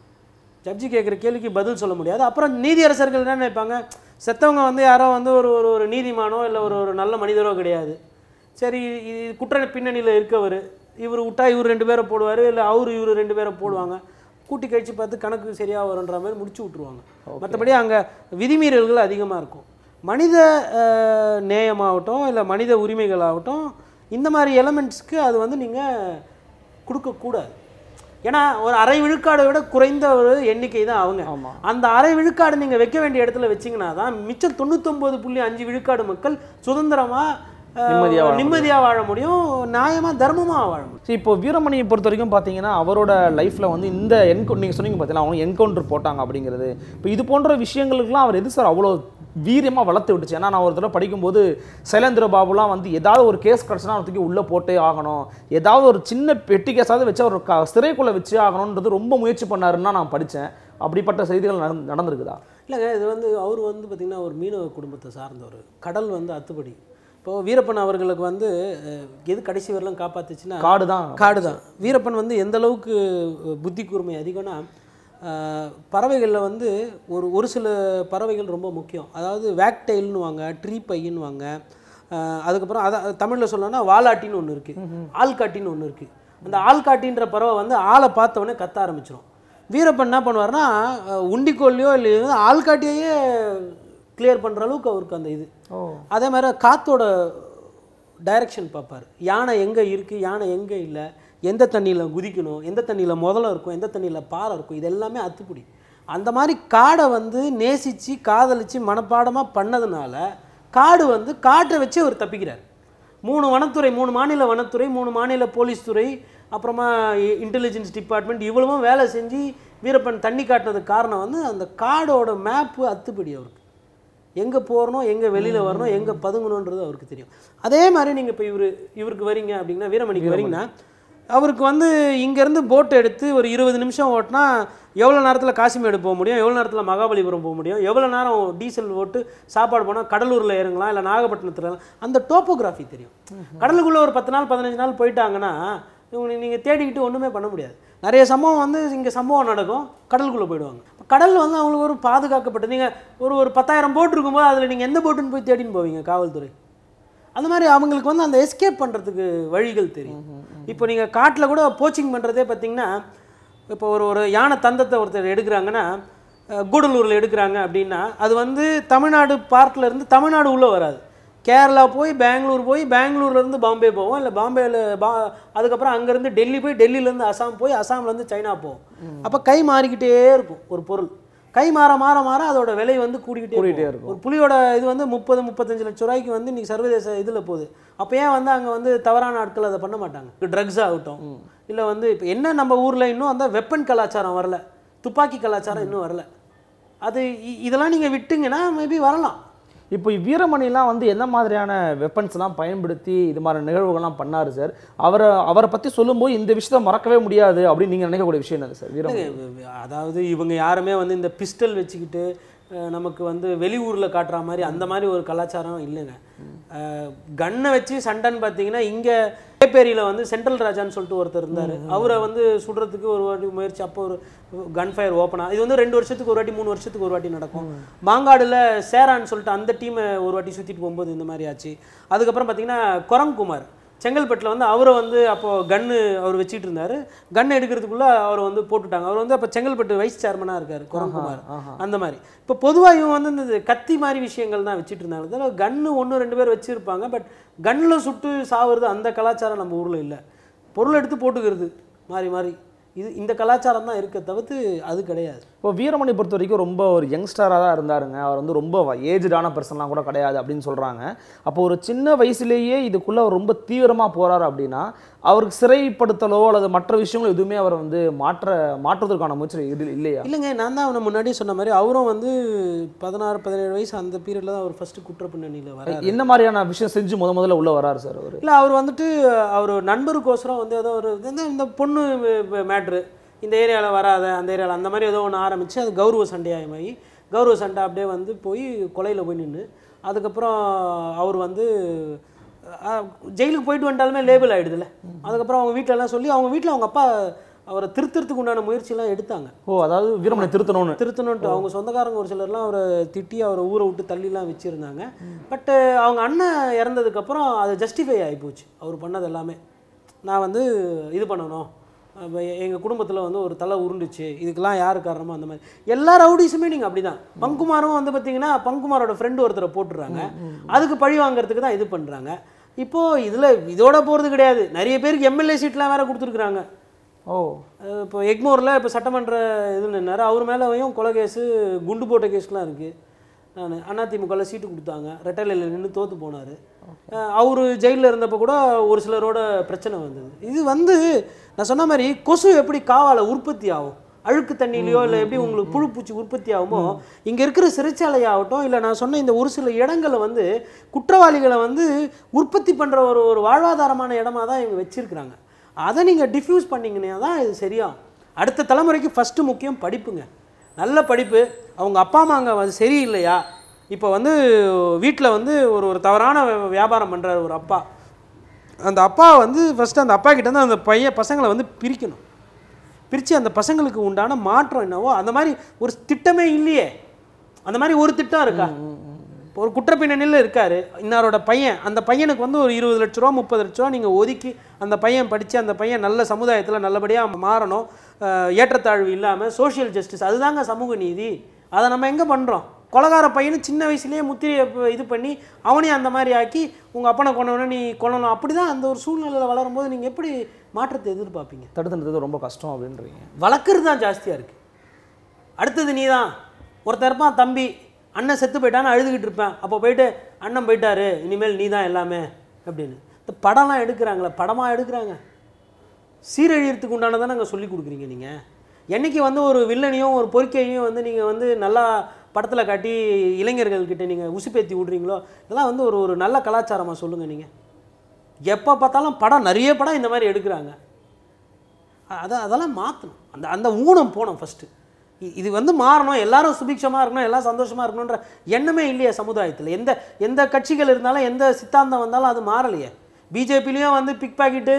ஜட்ஜி கேட்குற கேள்விக்கு பதில் சொல்ல முடியாது அப்புறம் நீதியரசர்கள் என்ன நினைப்பாங்க செத்தவங்க வந்து யாரோ வந்து ஒரு ஒரு ஒரு நீதிமானோ இல்லை ஒரு ஒரு நல்ல மனிதரோ கிடையாது சரி இது குற்ற பின்னணியில் இருக்கவர் இவர் விட்டா இவர் ரெண்டு பேரை போடுவார் இல்லை அவர் இவர் ரெண்டு பேரை போடுவாங்க கூட்டி கழிச்சு பார்த்து கணக்கு சரியாக வரும்ன்ற மாதிரி முடிச்சு விட்ருவாங்க மற்றபடி அங்கே விதிமீறல்கள் அதிகமாக இருக்கும் மனித அஹ், நேயமாகட்டும் இல்லை மனித உரிமைகளாகட்டும் இந்த மாதிரி எலமெண்ட்ஸ்க்கு அது வந்து நீங்கள் கொடுக்கக்கூடாது ஏன்னா ஒரு அரை விழுக்காடை விட குறைந்த ஒரு எண்ணிக்கை தான் அவங்க ஆமா. அந்த அரை விழுக்காடு நீங்கள் வைக்க வேண்டிய இடத்துல வச்சீங்கன்னா தான் மிச்சம் தொண்ணூத்தொம்பது புள்ளி அஞ்சு விழுக்காடு மக்கள் சுதந்திரமாக நிம்மதியா வாழ நிம்மதியாக வாழ முடியும் நியாயமாக தர்மமாக வாழ முடியும் சரி இப்போ வீரமணியை பொறுத்த வரைக்கும் பார்த்தீங்கன்னா அவரோட லைஃப்பில் வந்து இந்த என்கவுண்ட் நீங்கள் சொன்னீங்க பார்த்தீங்கன்னா அவங்க என்கவுண்டர் போட்டாங்க அப்படிங்கிறது இப்போ இது போன்ற விஷயங்களுக்குலாம் அவர் எது சார் அவ்வளோ வீரியமாக வளர்த்து விட்டுச்சு ஏன்னா நான் ஒரு தடவை படிக்கும்போது சைலேந்திர பாபுலாம் வந்து ஏதாவது ஒரு கேஸ் கிடச்சுனா அவர் தூக்கி உள்ளே போட்டே ஆகணும் ஏதாவது ஒரு சின்ன பெட்டி கேஸாவது வச்சு அவர் க சிறைக்குள்ளே வச்சு ஆகணுன்றது ரொம்ப முயற்சி பண்ணாருன்னா நான் படித்தேன் அப்படிப்பட்ட செய்திகள் நடந்து நடந்திருக்குதா இல்லைங்க இது வந்து அவர் வந்து பார்த்திங்கன்னா ஒரு மீனவ குடும்பத்தை சார்ந்தவர் கடல் வந்து அத்துப்படி இப்போ வீரப்பன் அவர்களுக்கு வந்து அஹ், எது கடைசி வரலாம் காப்பாத்துச்சுன்னா காடு தான் காடு தான் வீரப்பன் வந்து எந்த அளவுக்கு அஹ், புத்தி கூர்மை அதிகம்னா அஹ், பறவைகளில் வந்து ஒரு ஒரு சில பறவைகள் ரொம்ப முக்கியம் அதாவது வேக்டைல்னுவாங்க ட்ரீ பையின்னுவாங்க அஹ், அதுக்கப்புறம் அதான் தமிழில் சொல்லணும்னா வாலாட்டின்னு ஒன்று இருக்குது ஆள்காட்டின்னு ஒன்று இருக்குது அந்த ஆள்காட்டின்ற பறவை வந்து ஆளை பார்த்த உடனே கத்த ஆரம்பிச்சிடும் வீரப்பன் என்ன பண்ணுவார்னா அஹ், உண்டிக்கோல்லையோ இல்லை ஆள்காட்டியையே கிளியர் பண்ணுற அளவுக்கு அவருக்கு அந்த இது ஓ அதே மாதிரி காத்தோட டைரக்ஷன் பார்ப்பார் யானை எங்கே இருக்குது யானை எங்கே இல்லை எந்த தண்ணியில் குதிக்கணும் எந்த தண்ணியில் முதல்ல இருக்கும் எந்த தண்ணியில் பாறை இருக்கும் இது எல்லாமே அத்துப்படி அந்த மாதிரி காடை வந்து நேசித்து காதலித்து மனப்பாடமாக பண்ணதுனால காடு வந்து காட்டை வச்சு அவர் தப்பிக்கிறார் மூணு வனத்துறை மூணு மாநில வனத்துறை மூணு மாநில போலீஸ் துறை அப்புறமா இன்டெலிஜென்ஸ் டிபார்ட்மெண்ட் இவ்வளவும் வேலை செஞ்சு வீரப்பன் தண்ணி காட்டினதுக்கு காரணம் வந்து அந்த காடோட மேப்பு அத்துப்படி அவருக்கு எங்கே போகணும் எங்கே வெளியில் வரணும் எங்கே பதுங்கணுன்றது அவருக்கு தெரியும் அதே மாதிரி நீங்கள் இப்போ இவர் இவருக்கு வரீங்க அப்படின்னா வீரமணிக்கு வரீங்கன்னா அவருக்கு வந்து இங்கேருந்து போட் எடுத்து ஒரு இருபது நிமிஷம் ஓட்டினா எவ்வளோ நேரத்தில் காசிமேடு போக முடியும் எவ்வளோ நேரத்தில் மகாபலிபுரம் போக முடியும் எவ்வளோ நேரம் டீசல் ஓட்டு சாப்பாடு போனால் கடலூரில் இறங்கலாம் இல்லை நாகப்பட்டினத்தில் இறங்கலாம். அந்த டோப்போகிராஃபி தெரியும் கடலுக்குள்ளே ஒரு பத்து நாள் பதினஞ்சு நாள் போயிட்டாங்கன்னா இவங்க நீங்கள் தேடிக்கிட்டு ஒன்றுமே பண்ண முடியாது நிறைய சம்பவம் வந்து இங்கே சம்பவம் நடக்கும் கடலுக்குள்ளே போயிடுவாங்க கடல் வந்து அவங்களுக்கு ஒரு பாதுகாக்கப்பட்டது நீங்கள் ஒரு ஒரு பத்தாயிரம் போட் இருக்கும்போது அதில் நீங்கள் எந்த போட்டுன்னு போய் தேடின்னு போவீங்க காவல்துறை அந்த மாதிரி அவங்களுக்கு வந்து அந்த எஸ்கேப் பண்ணுறதுக்கு வழிகள் தெரியும் இப்போ நீங்கள் காட்டில் கூட போச்சிங் பண்ணுறதே பார்த்தீங்கன்னா இப்போ ஒரு ஒரு யானை தந்தத்தை ஒருத்தர் எடுக்கிறாங்கன்னா அஹ், கூடலூரில் எடுக்கிறாங்க அப்படின்னா அது வந்து தமிழ்நாடு பார்ட்ல இருந்து தமிழ்நாடு உள்ளே வராது கேரளா போய் பெங்களூர் போய் பெங்களூர்லேருந்து பாம்பே போவோம் இல்லை பாம்பேல பா அதுக்கப்புறம் அங்கேருந்து டெல்லி போய் டெல்லியிலேருந்து அசாம் போய் அசாம்லேருந்து சைனா போவோம் அப்போ கை மாறிக்கிட்டே இருக்கும் ஒரு பொருள் கை மாற மாற மாற அதோட விலை வந்து கூடிக்கிட்டே கூடிக்கிட்டே போகும். இருக்கும். ஒரு புலியோட இது வந்து முப்பது முப்பத்தஞ்சு லட்ச ரூபாய்க்கு வந்து இன்னைக்கு சர்வதேச இதில் போகுது அப்போ ஏன் வந்து அங்கே வந்து தவறான ஆட்கள் அதை பண்ண மாட்டாங்க ட்ரக்ஸ் ஆகட்டும் இல்லை வந்து இப்போ என்ன நம்ம ஊரில் இன்னும் அந்த வெப்பன் கலாச்சாரம் வரல துப்பாக்கி கலாச்சாரம் இன்னும் வரல அது இ- இதெல்லாம் நீங்கள் விட்டுங்கன்னா மேபி வரலாம் இப்போ வீரமணிலாம் வந்து என்ன மாதிரியான வெப்பன்ஸ்லாம் பயன்படுத்தி இது மாதிரி நிகழ்வுகள்லாம் பண்ணாரு சார் அவரை அவரை பற்றி சொல்லும்போது இந்த விஷயத்தை மறக்கவே முடியாது அப்படின்னு நீங்கள் நினைக்கக்கூடிய விஷயம் என்னது சார் வீரமணி அதாவது இவங்க யாருமே வந்து இந்த பிஸ்டல் வச்சுக்கிட்டு அஹ், நமக்கு வந்து வெளியூரில் காட்டுற மாதிரி அந்த மாதிரி ஒரு கலாச்சாரம் இல்லைங்க கன்னை வச்சு சண்டைன்னு பார்த்தீங்கன்னா இங்கே பேப்பேரியில் வந்து சென்ட்ரல் ராஜான்னு சொல்லிட்டு ஒருத்தர் இருந்தார் அவரை வந்து சுடுறதுக்கு ஒரு வாட்டி முயற்சி அப்போ ஒரு கன் ஃபயர் ஓப்பனாக இது வந்து ரெண்டு வருஷத்துக்கு ஒரு வாட்டி மூணு வருஷத்துக்கு ஒரு வாட்டி நடக்கும் மாங்காடுல சேரான்னு சொல்லிட்டு அந்த டீமை ஒரு வாட்டி சுற்றிட்டு போகும்போது இந்த மாதிரி ஆச்சு அதுக்கப்புறம் பார்த்தீங்கன்னா குரங்குமார் செங்கல்பட்டில் வந்து அவரை வந்து அப்போது கன்று அவர் வச்சுட்டு இருந்தார் கன் எடுக்கிறதுக்குள்ளே அவரை வந்து போட்டுட்டாங்க அவர் வந்து அப்போ செங்கல்பட்டு வைஸ் சேர்மனாக இருக்கார் குரங்குமார் அந்த மாதிரி இப்போ பொதுவாக இவங்க வந்து இந்த கத்தி மாதிரி விஷயங்கள் தான் வச்சுட்டு இருந்தாங்க தவிர கன்று ஒன்று ரெண்டு பேர் வச்சுருப்பாங்க பட் கன்னில் சுட்டு சாவுறது அந்த கலாச்சாரம் நம்ம ஊரில் இல்லை பொருள் எடுத்து போட்டுக்கிறது மாறி மாறி இது இந்த கலாச்சாரம் தான் இருக்க தவிர்த்து அது கிடையாது இப்போ வீரமணி பொறுத்த வரைக்கும் ரொம்ப ஒரு யங்ஸ்டராக தான் இருந்தாருங்க அவர் வந்து ரொம்ப ஏஜ்டான பர்சன்லாம் கூட கிடையாது அப்படின்னு சொல்கிறாங்க அப்போ ஒரு சின்ன வயசுலேயே இதுக்குள்ளே அவர் ரொம்ப தீவிரமாக போகிறாரு அப்படின்னா அவருக்கு சிறைப்படுத்தலோ அல்லது மற்ற விஷயங்களோ எதுவுமே அவரை வந்து மாற்ற மாற்றுவதற்கான முயற்சி இது இல்லையா இல்லைங்க நான் தான் அவனை முன்னாடியே சொன்ன மாதிரி அவரும் வந்து பதினாறு பதினேழு வயசு அந்த பீரியடில் தான் அவர் ஃபஸ்ட்டு குற்ற பின்னணியில் வர என்ன மாதிரியான விஷயம் செஞ்சு முத முதல்ல உள்ள வராரு சார் அவர் இல்லை அவர் வந்துட்டு அவர் நண்பருக்கோசரம் வந்து ஏதோ ஒரு இந்த இந்த பொண்ணு மேட்ரு இந்த ஏரியாவில் வராத அந்த ஏரியாவில் அந்த மாதிரி ஏதோ ஒன்று ஆரம்பித்து அது கௌரவ சண்டையாயமாகி கௌரவ சண்டை அப்படியே வந்து போய் கொலையில் போய் நின்று அதுக்கப்புறம் அவர் வந்து அஹ், ஜெயிலுக்கு போயிட்டு வந்துட்டாலுமே லேபிள் ஆகிடுதுல அதுக்கப்புறம் அவங்க வீட்டிலலாம் சொல்லி அவங்க வீட்டில் அவங்க அப்பா அவரை திருத்தறதுக்கு உண்டான முயற்சியெல்லாம் எடுத்தாங்க ஓ அதாவது வீரமணி திருத்தணும்னு திருத்தணுன்ட்டு அவங்க சொந்தக்காரங்க ஒரு சிலர்லாம் அவரை திட்டி அவரை ஊரை விட்டு தள்ளிலாம் வச்சுருந்தாங்க பட்டு அவங்க அண்ணன் இறந்ததுக்கப்புறம் அது ஜஸ்டிஃபை ஆகி போச்சு அவர் பண்ணது எல்லாமே நான் வந்து இது பண்ணணும் எங்கள் குடும்பத்தில் வந்து ஒரு தலை உருண்டுச்சு இதுக்கெல்லாம் யார் காரணமோ அந்த மாதிரி எல்லா ரவுடிஸுமே நீங்கள் அப்படி தான் பங்குமாரும் வந்து பார்த்தீங்கன்னா பங்குமாரோட ஃப்ரெண்டு ஒருத்தரை போட்டுடுறாங்க அதுக்கு பழி வாங்குறதுக்கு தான் இது பண்ணுறாங்க இப்போது இதில் இதோட போகிறது கிடையாது நிறைய பேருக்கு எம்எல்ஏ சீட்லாம் வேற கொடுத்துருக்குறாங்க ஓ அஹ் இப்போ எக்மோரில் இப்போ சட்டமன்ற இது நின்னார் அவர் மேலேயும் கொலை கேஸு குண்டு போட்ட கேஸ்லாம் இருக்குது நான் அதிமுகவில் சீட்டு கொடுத்தாங்க ரெட்டலையில் நின்று தோற்று போனார் அவர் ஜெயிலில் இருந்தப்போ கூட ஒரு சிலரோட பிரச்சனை வந்தது இது வந்து நான் சொன்ன மாதிரி கொசு எப்படி காவால உற்பத்தி ஆகும் அழுக்கு தண்ணியிலையோ இல்லை எப்படி உங்களுக்கு புழு பூச்சி உற்பத்தி ஆகுமோ இங்கே இருக்கிற சிறைச்சாலை ஆகட்டும் இல்லை நான் சொன்ன இந்த ஒரு சில இடங்களை வந்து குற்றவாளிகளை வந்து உற்பத்தி பண்ணுற ஒரு ஒரு வாழ்வாதாரமான இடமா தான் இவங்க வச்சிருக்கிறாங்க அதை நீங்கள் டிஃப்யூஸ் பண்ணீங்கன்னா தான் இது சரியாகும் அடுத்த தலைமுறைக்கு ஃபஸ்ட்டு முக்கியம் படிப்புங்க நல்ல படிப்பு அவங்க அப்பா அம்மா அங்கே அது சரியில்லையா இப்போ வந்து வீட்டில் வந்து ஒரு ஒரு தவறான வி- வியாபாரம் பண்ணுற ஒரு அப்பா அந்த அப்பா வந்து ஃபஸ்ட்டு அந்த அப்பா கிட்ட இருந்து அந்த பையன் பசங்களை வந்து பிரிக்கணும் பிரித்து அந்த பசங்களுக்கு உண்டான மாற்றம் என்னவோ அந்த மாதிரி ஒரு திட்டமே இல்லையே அந்த மாதிரி ஒரு திட்டம் இருக்கா இப்போ ஒரு குற்றப்பின்னணியில் இருக்காரு இன்னாரோட பையன் அந்த பையனுக்கு வந்து ஒரு இருபது லட்ச ரூபா முப்பது லட்ச ரூபா நீங்கள் ஒதுக்கி அந்த பையன் படித்து அந்த பையன் நல்ல சமுதாயத்தில் நல்லபடியாக மாறணும் அஹ், ஏற்றத்தாழ்வு இல்லாமல் சோஷியல் ஜஸ்டிஸ் அதுதாங்க சமூக நீதி அதை நம்ம எங்கே பண்ணுறோம் கொலகார பையனு சின்ன வயசுலேயே முத்திரையை ப- இது பண்ணி அவனையும் அந்த மாதிரி ஆக்கி உங்கள் அப்பனை கொண்டவனே நீ கொல்லணும் அப்படி தான் அந்த ஒரு சூழ்நிலையில் வளரும்போது நீங்கள் எப்படி மாற்றத்தை எதிர்பார்ப்பீங்க தடுத்து நிறுத்துறது ரொம்ப கஷ்டம் அப்படின்றீங்க வளர்க்குறது தான் ஜாஸ்தியாக இருக்குது அடுத்தது நீ தான் ஒருத்தன் இருப்பான் தம்பி அண்ணன் செத்து போயிட்டான்னு அழுதுகிட்டு இருப்பேன் அப்போ போயிட்டு அண்ணன் போயிட்டாரு இனிமேல் நீ தான் எல்லாமே அப்படின்னு இந்த படம்லாம் எடுக்கிறாங்களே படமாக எடுக்கிறாங்க சீரழியறதுக்கு உண்டானதை நாங்கள் சொல்லி கொடுக்குறீங்க நீங்கள் என்னைக்கு வந்து ஒரு வில்லனையும் ஒரு பொறிக்கையும் வந்து நீங்கள் வந்து நல்லா படத்தில் காட்டி இளைஞர்கள்கிட்ட நீங்கள் உசுப்பேத்தி விட்றீங்களோ இதெல்லாம் வந்து ஒரு ஒரு நல்ல கலாச்சாரமாக சொல்லுங்கள் நீங்கள் எப்போ பார்த்தாலும் படம் நிறைய படம் இந்த மாதிரி எடுக்கிறாங்க அ- அத அதெல்லாம் மாற்றணும் அந்த அந்த ஊனம் போகணும் ஃபஸ்ட்டு இது வந்து மாறணும் எல்லாரும் சுபிக்ஷமாக இருக்கணும் எல்லாம் சந்தோஷமாக இருக்கணுன்ற எண்ணமே இல்லையே சமுதாயத்தில் எந்த எந்த கட்சிகள் இருந்தாலும் எந்த சித்தாந்தம் வந்தாலும் அது மாறலையே பிஜேபிலையும் வந்து பிக் பாக்கெட்டு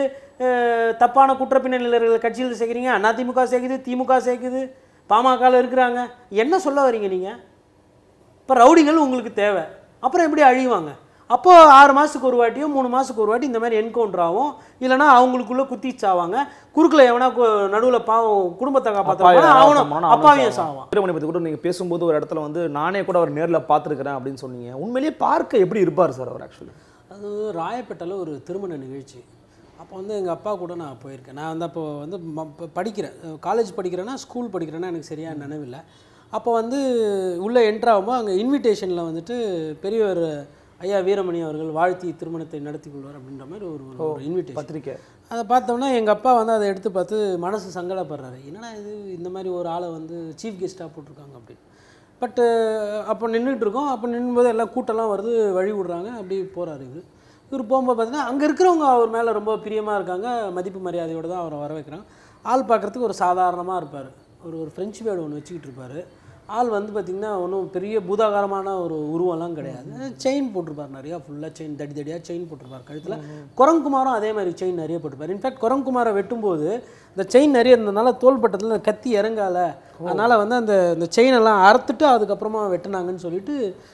தப்பான குற்றப்பின்னணியில் இருக்கிற கட்சிகள் சேர்க்குறீங்க அதிமுக சேர்க்குது திமுக சேர்க்குது பாமகவில் இருக்கிறாங்க என்ன சொல்ல வரீங்க நீங்கள் இப்போ ரவுடிகள் உங்களுக்கு தேவை அப்புறம் எப்படி அழிவாங்க அப்போ ஆறு மாதத்துக்கு ஒரு வாட்டியும் மூணு மாதத்துக்கு ஒரு வாட்டி இந்த மாதிரி என்கவுண்டர் ஆகும் இல்லைனா அவங்களுக்குள்ள குத்தி சாவாங்க குறுக்கில் எவனா நடுவில் பாவம் குடும்பத்தை காப்பாற்ற அவனும் அப்பாவையும் சாவான் வீரமணி பற்றி கூட நீங்கள் பேசும்போது ஒரு இடத்துல வந்து நானே கூட அவர் நேரில் பார்த்துருக்கிறேன் அப்படின்னு சொன்னீங்க உண்மையிலேயே பார்க்க எப்படி இருப்பார் சார் அவர் ஆக்சுவலி அது ராயப்பேட்டையில் ஒரு திருமண நிகழ்ச்சி அப்போ வந்து எங்கள் அப்பா கூட நான் போயிருக்கேன் நான் வந்து அப்போ வந்து ம- ப- படிக்கிறேன் காலேஜ் படிக்கிறேன்னா ஸ்கூல் படிக்கிறேன்னா எனக்கு சரியாக நினைவில்லை அப்போ வந்து உள்ளே என்ட்ரு ஆகும்போது அங்கே இன்விடேஷனில் வந்துட்டு பெரியவர் ஐயா வீரமணி அவர்கள் வாழ்த்தி திருமணத்தை நடத்தி கொள்வார் அப்படின்ற மாதிரி ஒரு ஒரு இன்விடேஷன் பத்திரிக்கை அதை பார்த்தோன்னா எங்கள் அப்பா வந்து அதை எடுத்து பார்த்து மனசு சங்கடப்படுறாரு என்னடா இது இந்த மாதிரி ஒரு ஆளை வந்து சீஃப் கெஸ்ட்டாக போட்டிருக்காங்க அப்படின்னு பட்டு அப்போ நின்றுட்டு இருக்கோம் அப்போ நின்றும்போது எல்லாம் கூட்டம்லாம் வருது வழி விடுறாங்க அப்படி போகிறாரு இவர் இவர் போகும்போது பார்த்தீங்கன்னா அங்கே இருக்கிறவங்க அவர் மேலே ரொம்ப பிரியமாக இருக்காங்க மதிப்பு மரியாதையோடு தான் அவரை வர வைக்கிறாங்க ஆள் பார்க்குறதுக்கு ஒரு சாதாரணமாக இருப்பார் ஒரு ஒரு ஃப்ரெஞ்சு வேர்டு ஒன்று வச்சுக்கிட்டு இருப்பார் ஆள் வந்து பார்த்திங்கன்னா ஒன்றும் பெரிய பூதாகாரமான ஒரு உருவம்லாம் கிடையாது செயின் போட்டிருப்பார் நிறையா ஃபுல்லாக செயின் தடி தடியாக செயின் போட்டிருப்பார் கழுத்தில் குரங்குமாரும் அதே மாதிரி செயின் நிறைய போட்டிருப்பார் இன்ஃபேக்ட் குரங்குமாரை வெட்டும்போது இந்த செயின் நிறைய இருந்ததுனால தோள்பட்டத்தில் இந்த கத்தி இறங்கால அதனால் வந்து அந்த இந்த செயினெல்லாம் அறுத்துட்டு அதுக்கப்புறமா வெட்டினாங்கன்னு சொல்லிட்டு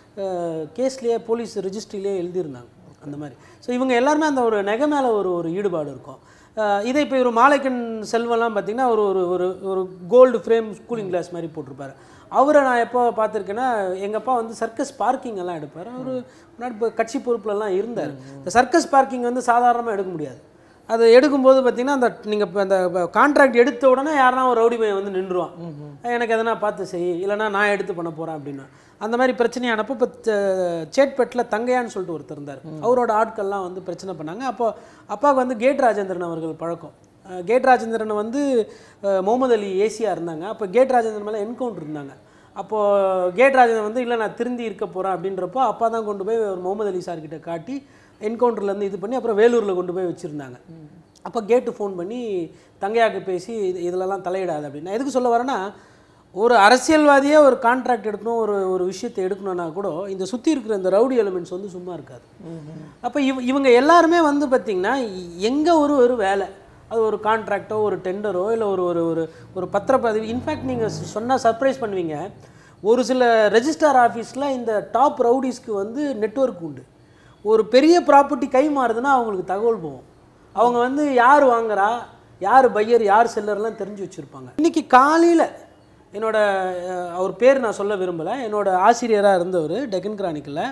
கேஸ்லேயே போலீஸ் ரெஜிஸ்ட்ரிலேயே எழுதியிருந்தாங்க அந்த மாதிரி ஸோ இவங்க எல்லாருமே அந்த ஒரு நகை மேலே ஒரு ஒரு ஈடுபாடு இருக்கும் அஹ் இதை இப்போ ஒரு மாலைக்கன் செல்வம்லாம் பார்த்தீங்கன்னா ஒரு ஒரு ஒரு ஒரு கோல்டு ஃப்ரேம் கூலிங் கிளாஸ் மாதிரி போட்டிருப்பாரு அவரை நான் எப்போ பார்த்துருக்கேன்னா எங்கள் அப்பா வந்து சர்க்கஸ் பார்க்கிங் எல்லாம் எடுப்பார் அவர் முன்னாடி இப்போ கட்சி பொறுப்புலலாம் இருந்தார் இந்த சர்க்கஸ் பார்க்கிங் வந்து சாதாரணமாக எடுக்க முடியாது அது எடுக்கும்போது பார்த்தீங்கன்னா அந்த நீங்கள் இப்போ அந்த கான்ட்ராக்ட் எடுத்த உடனே யாருனா ஒரு ரவுடி பையன் வந்து நின்றுவான் எனக்கு எதனா பார்த்து செய் இல்லைனா நான் எடுத்து பண்ண போகிறேன் அப்படின்னா அந்த மாதிரி பிரச்சனையானப்போ இப்போ சேட்பேட்டில் தங்கையான்னு சொல்லிட்டு ஒருத்தர் இருந்தார் அவரோட ஆட்கள்லாம் வந்து பிரச்சனை பண்ணாங்க அப்போ அப்பாவுக்கு வந்து கேட் ராஜேந்திரன் அவர்கள் பழக்கம் அஹ் கேட் ராஜேந்திரன் வந்து அஹ் முகமது அலி ஏசியாக இருந்தாங்க அப்போ கேட் ராஜேந்திரன் மேலே என்கவுண்டர் இருந்தாங்க அப்போது கேட் ராஜேந்திரன் வந்து இல்லை நான் திருந்தி இருக்க போகிறேன் அப்படின்றப்போ அப்பா தான் கொண்டு போய் ஒரு முகமது அலி சார் கிட்ட காட்டி என்கவுண்டர்லேருந்து இது பண்ணி அப்புறம் வேலூரில் கொண்டு போய் வச்சுருந்தாங்க அப்போ கேட்டு ஃபோன் பண்ணி தங்கையாக்கு பேசி இது இதிலெல்லாம் தலையிடாது அப்படின்னு நான் எதுக்கு சொல்ல வரேன்னா ஒரு அரசியல்வாதியே ஒரு கான்ட்ராக்ட் எடுக்கணும் ஒரு ஒரு விஷயத்தை எடுக்கணும்னா கூட இந்த சுற்றி இருக்கிற இந்த ரவுடி எலிமெண்ட்ஸ் வந்து சும்மா இருக்காது அப்போ இவ இவங்க எல்லாருமே வந்து பார்த்திங்கன்னா எங்கே ஒரு ஒரு வேலை அது ஒரு கான்ட்ராக்டோ ஒரு டெண்டரோ இல்லை ஒரு ஒரு ஒரு ஒரு பத்திரப்பதிவு இன்ஃபேக்ட் நீங்கள் சொன்னால் சர்ப்ரைஸ் பண்ணுவீங்க ஒரு சில ரெஜிஸ்டார் ஆஃபீஸில் இந்த டாப் ரவுடிஸ்க்கு வந்து நெட்வொர்க் உண்டு ஒரு பெரிய ப்ராப்பர்ட்டி கை மாறுதுன்னா அவங்களுக்கு தகவல் போகும் அவங்க வந்து யார் வாங்குறா யார் பையர் யார் செல்லர்லாம் தெரிஞ்சு வச்சுருப்பாங்க இன்றைக்கி காலையில் என்னோட அஹ், அவர் பேர் நான் சொல்ல விரும்பலை என்னோட ஆசிரியராக இருந்தவர் டெக்கன் கிரானிக்கில்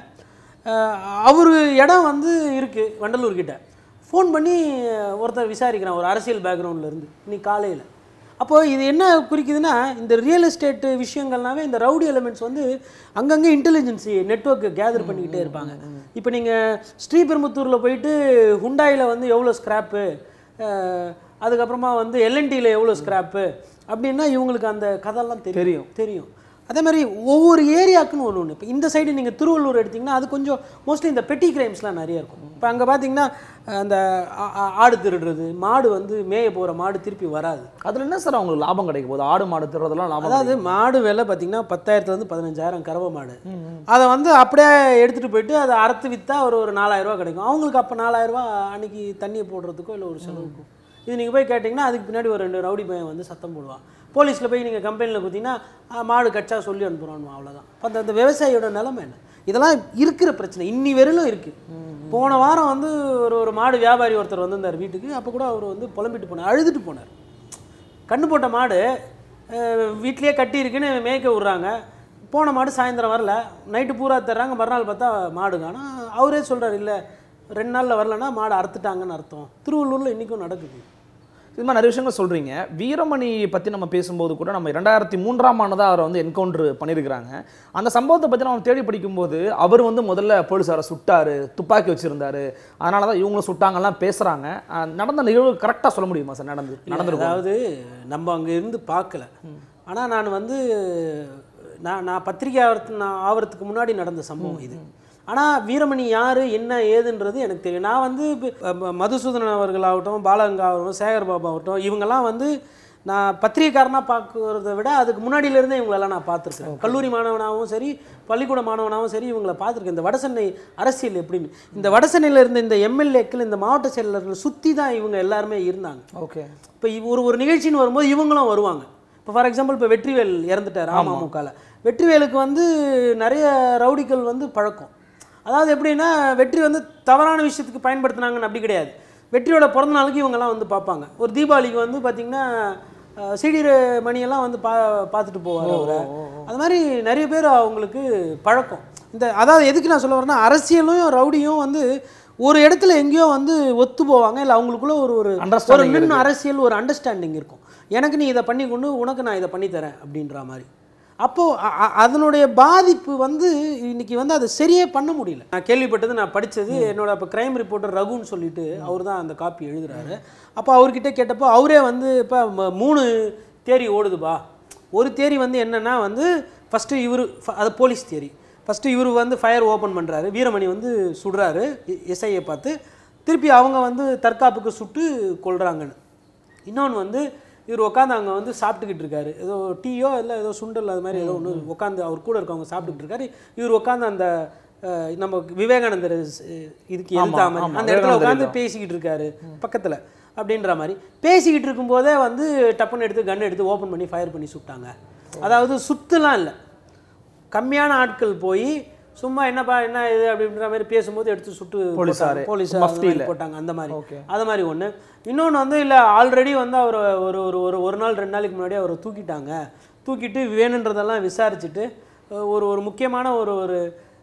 அவர் இடம் வந்து இருக்குது வண்டலூர் கிட்ட ஃபோன் பண்ணி அஹ், ஒருத்தர் விசாரிக்கிறான் ஒரு அரசியல் பேக்ரவுண்டில் இருந்து இன்னைக்கு காலையில் அப்போது இது என்ன குறிக்குதுன்னா இந்த ரியல் எஸ்டேட் விஷயங்கள்னாவே இந்த ரவுடி எலிமெண்ட்ஸ் வந்து அங்கங்கே இன்டெலிஜென்சி நெட்வொர்க் கேதர் பண்ணிக்கிட்டே இருப்பாங்க இப்போ நீங்கள் ஸ்ரீபெரும்புத்தூரில் போயிட்டு ஹுண்டாயில் வந்து எவ்வளோ ஸ்க்ராப்பு அதுக்கப்புறமா வந்து எல்என்டியில் எவ்வளோ ஸ்க்ராப்பு அப்படின்னா இவங்களுக்கு அந்த கதையெல்லாம் தெரியும் தெரியும். தெரியும் அதே மாதிரி ஒவ்வொரு ஏரியாக்குன்னு ஒன்று ஒன்று இப்போ இந்த சைடு நீங்கள் திருவள்ளூர் எடுத்திங்கன்னா அது கொஞ்சம் மோஸ்ட்லி இந்த பெட்டி கிரைம்ஸ்லாம் நிறைய இருக்கும் இப்போ அங்கே பார்த்தீங்கன்னா அந்த ஆ- ஆ- ஆடு திருடுறது மாடு வந்து மேய போகிற மாடு திருப்பி வராது அதில் என்ன சார் அவங்களுக்கு லாபம் கிடைக்கும் போது ஆடு மாடு திருறதெல்லாம் லாபம் அதாவது மாடு விலை பார்த்தீங்கன்னா பத்தாயிரத்துலேருந்து பதினஞ்சாயிரம் கறவை மாடு அதை வந்து அப்படியே எடுத்துகிட்டு போயிட்டு அதை அறுத்து விற்றா ஒரு ஒரு நாலாயிரரூவா கிடைக்கும் அவங்களுக்கு அப்போ நாலாயிரரூவா அன்னைக்கு தண்ணியை போடுறதுக்கோ இல்லை ஒரு செலவுக்கோ இது நீங்கள் போய் கேட்டிங்கன்னா அதுக்கு பின்னாடி ஒரு ரெண்டு ரவுடி பையன் வந்து சத்தம் போடுவான் போலீஸில் போய் நீங்கள் கம்பெனியில் கொடுத்தீங்கன்னா "ஆ, மாடு கச்சா சொல்லி அனுப்புகிறோம் அவ்வளோதான் அப்போ அந்த அந்த விவசாயியோட நிலைமை என்ன இதெல்லாம் இருக்கிற பிரச்சனை இன்னி வரையிலும் இருக்குது போன வாரம் வந்து ஒரு ஒரு மாடு வியாபாரி ஒருத்தர் வந்திருந்தார் வீட்டுக்கு அப்போ கூட அவர் வந்து புலம்பிட்டு போனார் அழுதுட்டு போனார் கண்ணு போட்ட மாடு அஹ், வீட்லயே கட்டி இருக்குன்னு மேய்க்க விட்றாங்க போன மாடு சாயந்தரம் வரல நைட்டு பூரா தர்றாங்க மறுநாள் பார்த்தா மாடு காணோம் அவரே சொல்றாரு இல்லை ரெண்டு நாளில் வரலன்னா மாடு அறுத்துட்டாங்கன்னு அர்த்தம் திருவள்ளூரில் இன்றைக்கும் நடக்குது இது மாதிரி நிறைய விஷயங்கள் சொல்கிறீங்க வீரமணி பற்றி நம்ம பேசும்போது கூட நம்ம ரெண்டாயிரத்தி மூன்றாம் ஆண்டு தான் அவரை வந்து என்கவுண்டர் பண்ணியிருக்கிறாங்க அந்த சம்பவத்தை பற்றி நம்ம தேடி படிக்கும்போது அவர் வந்து முதல்ல போலீஸாரை சுட்டாரு துப்பாக்கி வச்சுருந்தாரு அதனால தான் இவங்களும் சுட்டாங்கலாம் பேசுகிறாங்க நடந்த நிகழ்வு கரெக்டாக சொல்ல முடியுமா சார் நடந்து நடந்திருக்கும் அதாவது நம்ம அங்கே இருந்து பார்க்கல ஆனால் நான் வந்து நான் நான் பத்திரிகை ஆகிறது நான் ஆவறதுக்கு முன்னாடி நடந்த சம்பவம் இது ஆனால் வீரமணி யார் என்ன ஏதுன்றது எனக்கு தெரியும் நான் வந்து இப்ப, ம- மதுசூதனன் அவர்களாகட்டும் பாலகங்கா ஆகட்டும் சேகர் பாபு ஆகட்டும் இவங்கெல்லாம் வந்து நான் பத்திரிகைக்காரனாக பார்க்குறத விட அதுக்கு முன்னாடியிலேருந்தே இவங்களெல்லாம் நான் பார்த்துருக்கேன் கல்லூரி மாணவனாகவும் சரி பள்ளிக்கூட மாணவனாகவும் சரி இவங்களை பார்த்துருக்கேன் இந்த வடசென்னை அரசியல் எப்படின்னு இந்த வடசென்னையில் இருந்த இந்த எம்எல்ஏக்கள் இந்த மாவட்ட செயலர்கள் சுற்றி தான் இவங்க எல்லாருமே இருந்தாங்க ஓகே இப்போ ஒரு ஒரு நிகழ்ச்சின்னு வரும்போது இவங்களும் வருவாங்க இப்போ ஃபார் எக்ஸாம்பிள் இப்போ வெற்றிவேல் இறந்துட்டார் அமமுகல வெற்றிவேலுக்கு வந்து நிறைய ரவுடிகள் வந்து பழக்கம் அதாவது எப்படின்னா வெற்றி வந்து தவறான விஷயத்துக்கு பயன்படுத்துனாங்கன்னு அப்படி கிடையாது வெற்றியோட பிறந்த நாளுக்கு இவங்கெல்லாம் வந்து பார்ப்பாங்க ஒரு தீபாவளிக்கு வந்து பார்த்திங்கன்னா சிடிர மணியெல்லாம் வந்து பா பார்த்துட்டு போவார் அவரை அது மாதிரி நிறைய பேர் அவங்களுக்கு பழக்கம் இந்த அதாவது எதுக்கு நான் சொல்ல வரேன்னா அரசியலும் ரவுடியும் வந்து ஒரு இடத்துல எங்கேயோ வந்து ஒத்து போவாங்க இல்லை அவங்களுக்குள்ள ஒரு ஒரு ஒரு Understanding மின் அரசியல் ஒரு அண்டர்ஸ்டாண்டிங் இருக்கும் எனக்கு நீ இதை பண்ணி கொண்டு உனக்கு நான் இதை பண்ணி தரேன் அப்படின்ற மாதிரி அப்போது அ- அ- அதனுடைய பாதிப்பு வந்து இன்னைக்கு வந்து அதை சரியே பண்ண முடியல நான் கேள்விப்பட்டது நான் படித்தது என்னோட இப்போ கிரைம் ரிப்போர்ட்டர் ரகுன்னு சொல்லிட்டு அவர் தான் அந்த காப்பி எழுதுறாரு அப்போ அவர்கிட்ட கேட்டப்போ அவரே வந்து இப்போ மூணு தேரி ஓடுதுப்பா ஒரு தேரி வந்து என்னன்னா வந்து ஃபஸ்ட்டு இவர் அது போலீஸ் தேரி ஃபஸ்ட்டு இவர் வந்து ஃபயர் ஓப்பன் பண்ணுறாரு வீரமணி வந்து சுடுறாரு எஸ்ஐயை பார்த்து திருப்பி அவங்க வந்து தற்காப்புக்கு சுட்டு கொல்றாங்கன்னு இன்னொன்று வந்து இவர் உட்காந்து அங்கே வந்து சாப்பிட்டுக்கிட்டு இருக்காரு ஏதோ டீயோ இல்லை ஏதோ சுண்டல் அது மாதிரி ஏதோ ஒன்று உட்காந்து அவர் கூட இருக்கவங்க சாப்பிட்டுக்கிட்டு இருக்காரு இவர் உட்காந்து அந்த அஹ், நம்ம விவேகானந்தர் ஸ்- இதுக்கு எழுதா மாதிரி ஆமா, அந்த இடத்துல விவேகானந்தர் உட்காந்து பேசிக்கிட்டு இருக்காரு பக்கத்தில் அப்படின்ற மாதிரி பேசிக்கிட்டு இருக்கும்போதே வந்து டப்புன்னு எடுத்து கன் எடுத்து ஓப்பன் பண்ணி ஃபயர் பண்ணி சுட்டாங்க அதாவது சுத்துலாம் இல்லை கம்மியான ஆட்கள் போய் சும்மா என்னப்பா என்ன இது அப்படின்ற மாதிரி பேசும்போது எடுத்து சுட்டு போலீஸாரு, போலீஸ் மஃப்தியில. போட்டாங்க அந்த மாதிரி Okay. அது மாதிரி ஒன்று இன்னொன்று வந்து இல்லை ஆல்ரெடி வந்து அவர் ஒரு ஒரு ஒரு ஒரு நாள் ரெண்டு நாளைக்கு முன்னாடி அவரை தூக்கிட்டாங்க தூக்கிட்டு வேணுன்றதெல்லாம் விசாரிச்சுட்டு அஹ், ஒரு ஒரு முக்கியமான ஒரு ஒரு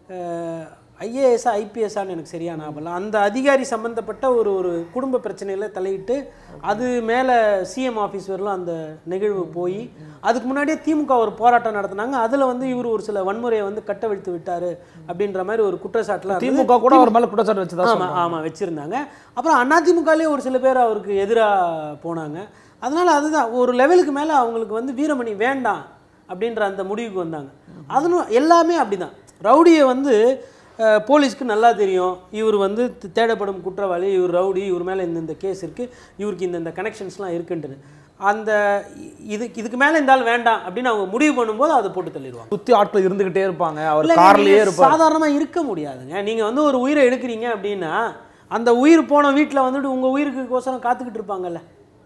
ஐஏஎஸ்ஸா ஐபிஎஸ்ஸான்னு எனக்கு சரியா ஞாபகம் அந்த அதிகாரி சம்மந்தப்பட்ட ஒரு ஒரு குடும்ப பிரச்சனையில் தலையிட்டு அது மேலே சிஎம் ஆஃபீஸ் வரலாம் அந்த நிகழ்வு போய் அதுக்கு முன்னாடியே திமுக ஒரு போராட்டம் நடத்தினாங்க அதில் வந்து இவர் ஒரு சில வன்முறையை வந்து கட்டவிழ்த்து விட்டாரு அப்படின்ற மாதிரி ஒரு குற்றச்சாட்டுலாம் இருந்தது. திமுக கூட அவர் மேலே குற்றச்சாட்டு வச்சு தான் ஆமாம் ஆமாம் வச்சுருந்தாங்க அப்புறம் அதிமுகலேயே ஒரு சில பேர் அவருக்கு எதிராக போனாங்க அதனால் அதுதான் ஒரு லெவலுக்கு மேலே அவங்களுக்கு வந்து வீரமணி வேண்டாம் அப்படின்ற அந்த முடிவுக்கு வந்தாங்க அதுவும் எல்லாமே அப்படிதான் ரவுடியை வந்து அஹ், போலீஸ்க்கு நல்லா தெரியும் இவர் வந்து த- தேடப்படும் குற்றவாளி இவர் ரவுடி இவர் மேலே இந்த இந்த கேஸ் இருக்குது இவருக்கு இந்த இந்த கனெக்ஷன்ஸ்லாம் இருக்குன்ட்டு அந்த இ- இது இதுக்கு மேலே இந்த ஆள் வேண்டாம் அப்படின்னு அவங்க முடிவு பண்ணும்போது அதை போட்டு தள்ளிடுவாங்க சுற்றி ஆட்கள் இருந்துகிட்டே இருப்பாங்க அவர் இல்லைங்க, கார்லயே நீங்க இருப்பார் சாதாரணமா இருக்க முடியாதுங்க நீங்க வந்து ஒரு உயிரை எடுக்கிறீங்க அப்படின்னா அந்த உயிர் போன வீட்டில் வந்துட்டு உங்க உயிருக்கு கோசரம் காத்துக்கிட்டு இருப்பாங்கல்ல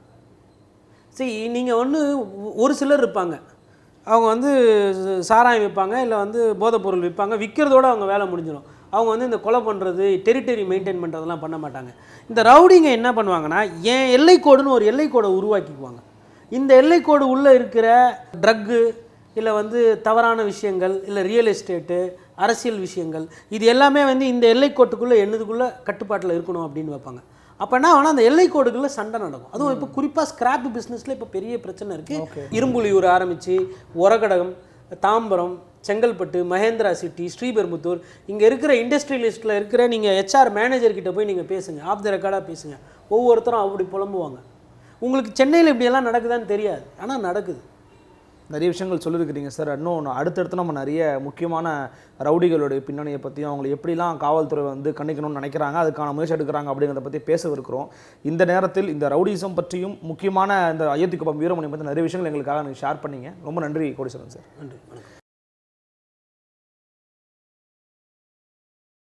சரி நீங்க ஒன்று ஒரு சிலர் இருப்பாங்க அவங்க வந்து சாராயம் விற்பாங்க இல்லை வந்து போதைப் பொருள் விற்பாங்க விற்கிறதோட அவங்க வேலை முடிஞ்சிடும் அவங்க வந்து இந்த கொலை பண்ணுறது டெரிட்டரி மெயின்டைன் பண்ணுறதெல்லாம் பண்ண மாட்டாங்க இந்த ரவுடிங்க என்ன பண்ணுவாங்கன்னா என் எல்லைக்கோடுன்னு ஒரு எல்லைக்கோடை உருவாக்கிக்குவாங்க இந்த எல்லைக்கோடு உள்ளே இருக்கிற ட்ரக்கு இல்லை வந்து தவறான விஷயங்கள் இல்லை ரியல் எஸ்டேட்டு அரசியல் விஷயங்கள் இது எல்லாமே வந்து இந்த எல்லைக்கோட்டுக்குள்ளே என்னதுக்குள்ளே கட்டுப்பாட்டில் இருக்கணும் அப்படின்னு வைப்பாங்க அப்போ என்ன ஆனால் அந்த எல்லைக்கோடுகளில் சண்டை நடக்கும் அதுவும் இப்போ குறிப்பாக ஸ்கிராப் பிஸ்னஸில் இப்போ பெரிய பிரச்சனை இருக்குது இரும்புலியூர் ஆரம்பித்து ஒரகடகம் தாம்பரம் செங்கல்பட்டு மகேந்திரா சிட்டி ஸ்ரீபெரும்புத்தூர் இங்கே இருக்கிற இண்டஸ்ட்ரியலிஸ்ட்டில் இருக்கிற நீங்கள் ஹெச்ஆர் மேனேஜர் கிட்ட போய் நீங்கள் பேசுங்க ஆஃப் த ரெக்கார்டாக பேசுங்க ஒவ்வொருத்தரும் அப்படி புலம்புவாங்க உங்களுக்கு சென்னையில் இப்படியெல்லாம் நடக்குதான்னு தெரியாது ஆனால் நடக்குது நிறைய விஷயங்கள் சொல்லியிருக்கிறீங்க சார் இன்னும் அடுத்தடுத்து நம்ம நிறைய முக்கியமான ரவுடிகளுடைய பின்னணியை பற்றியும் அவங்களை எப்படிலாம் காவல்துறை வந்து கண்டிக்கணும்னு நினைக்கிறாங்க அதுக்கான முயற்சி எடுக்கிறாங்க அப்படிங்கிறத பற்றி பேசவிருக்கிறோம் இந்த நேரத்தில் இந்த ரவுடிசம் பற்றியும் முக்கியமான இந்த அயோத்திக்குப்பம் வீரமணி பற்றி நிறைய விஷயங்கள் எங்களுக்காக நீங்கள் ஷேர் பண்ணீங்க ரொம்ப நன்றி கோடீஸ்வரன் சார் நன்றி வணக்கம்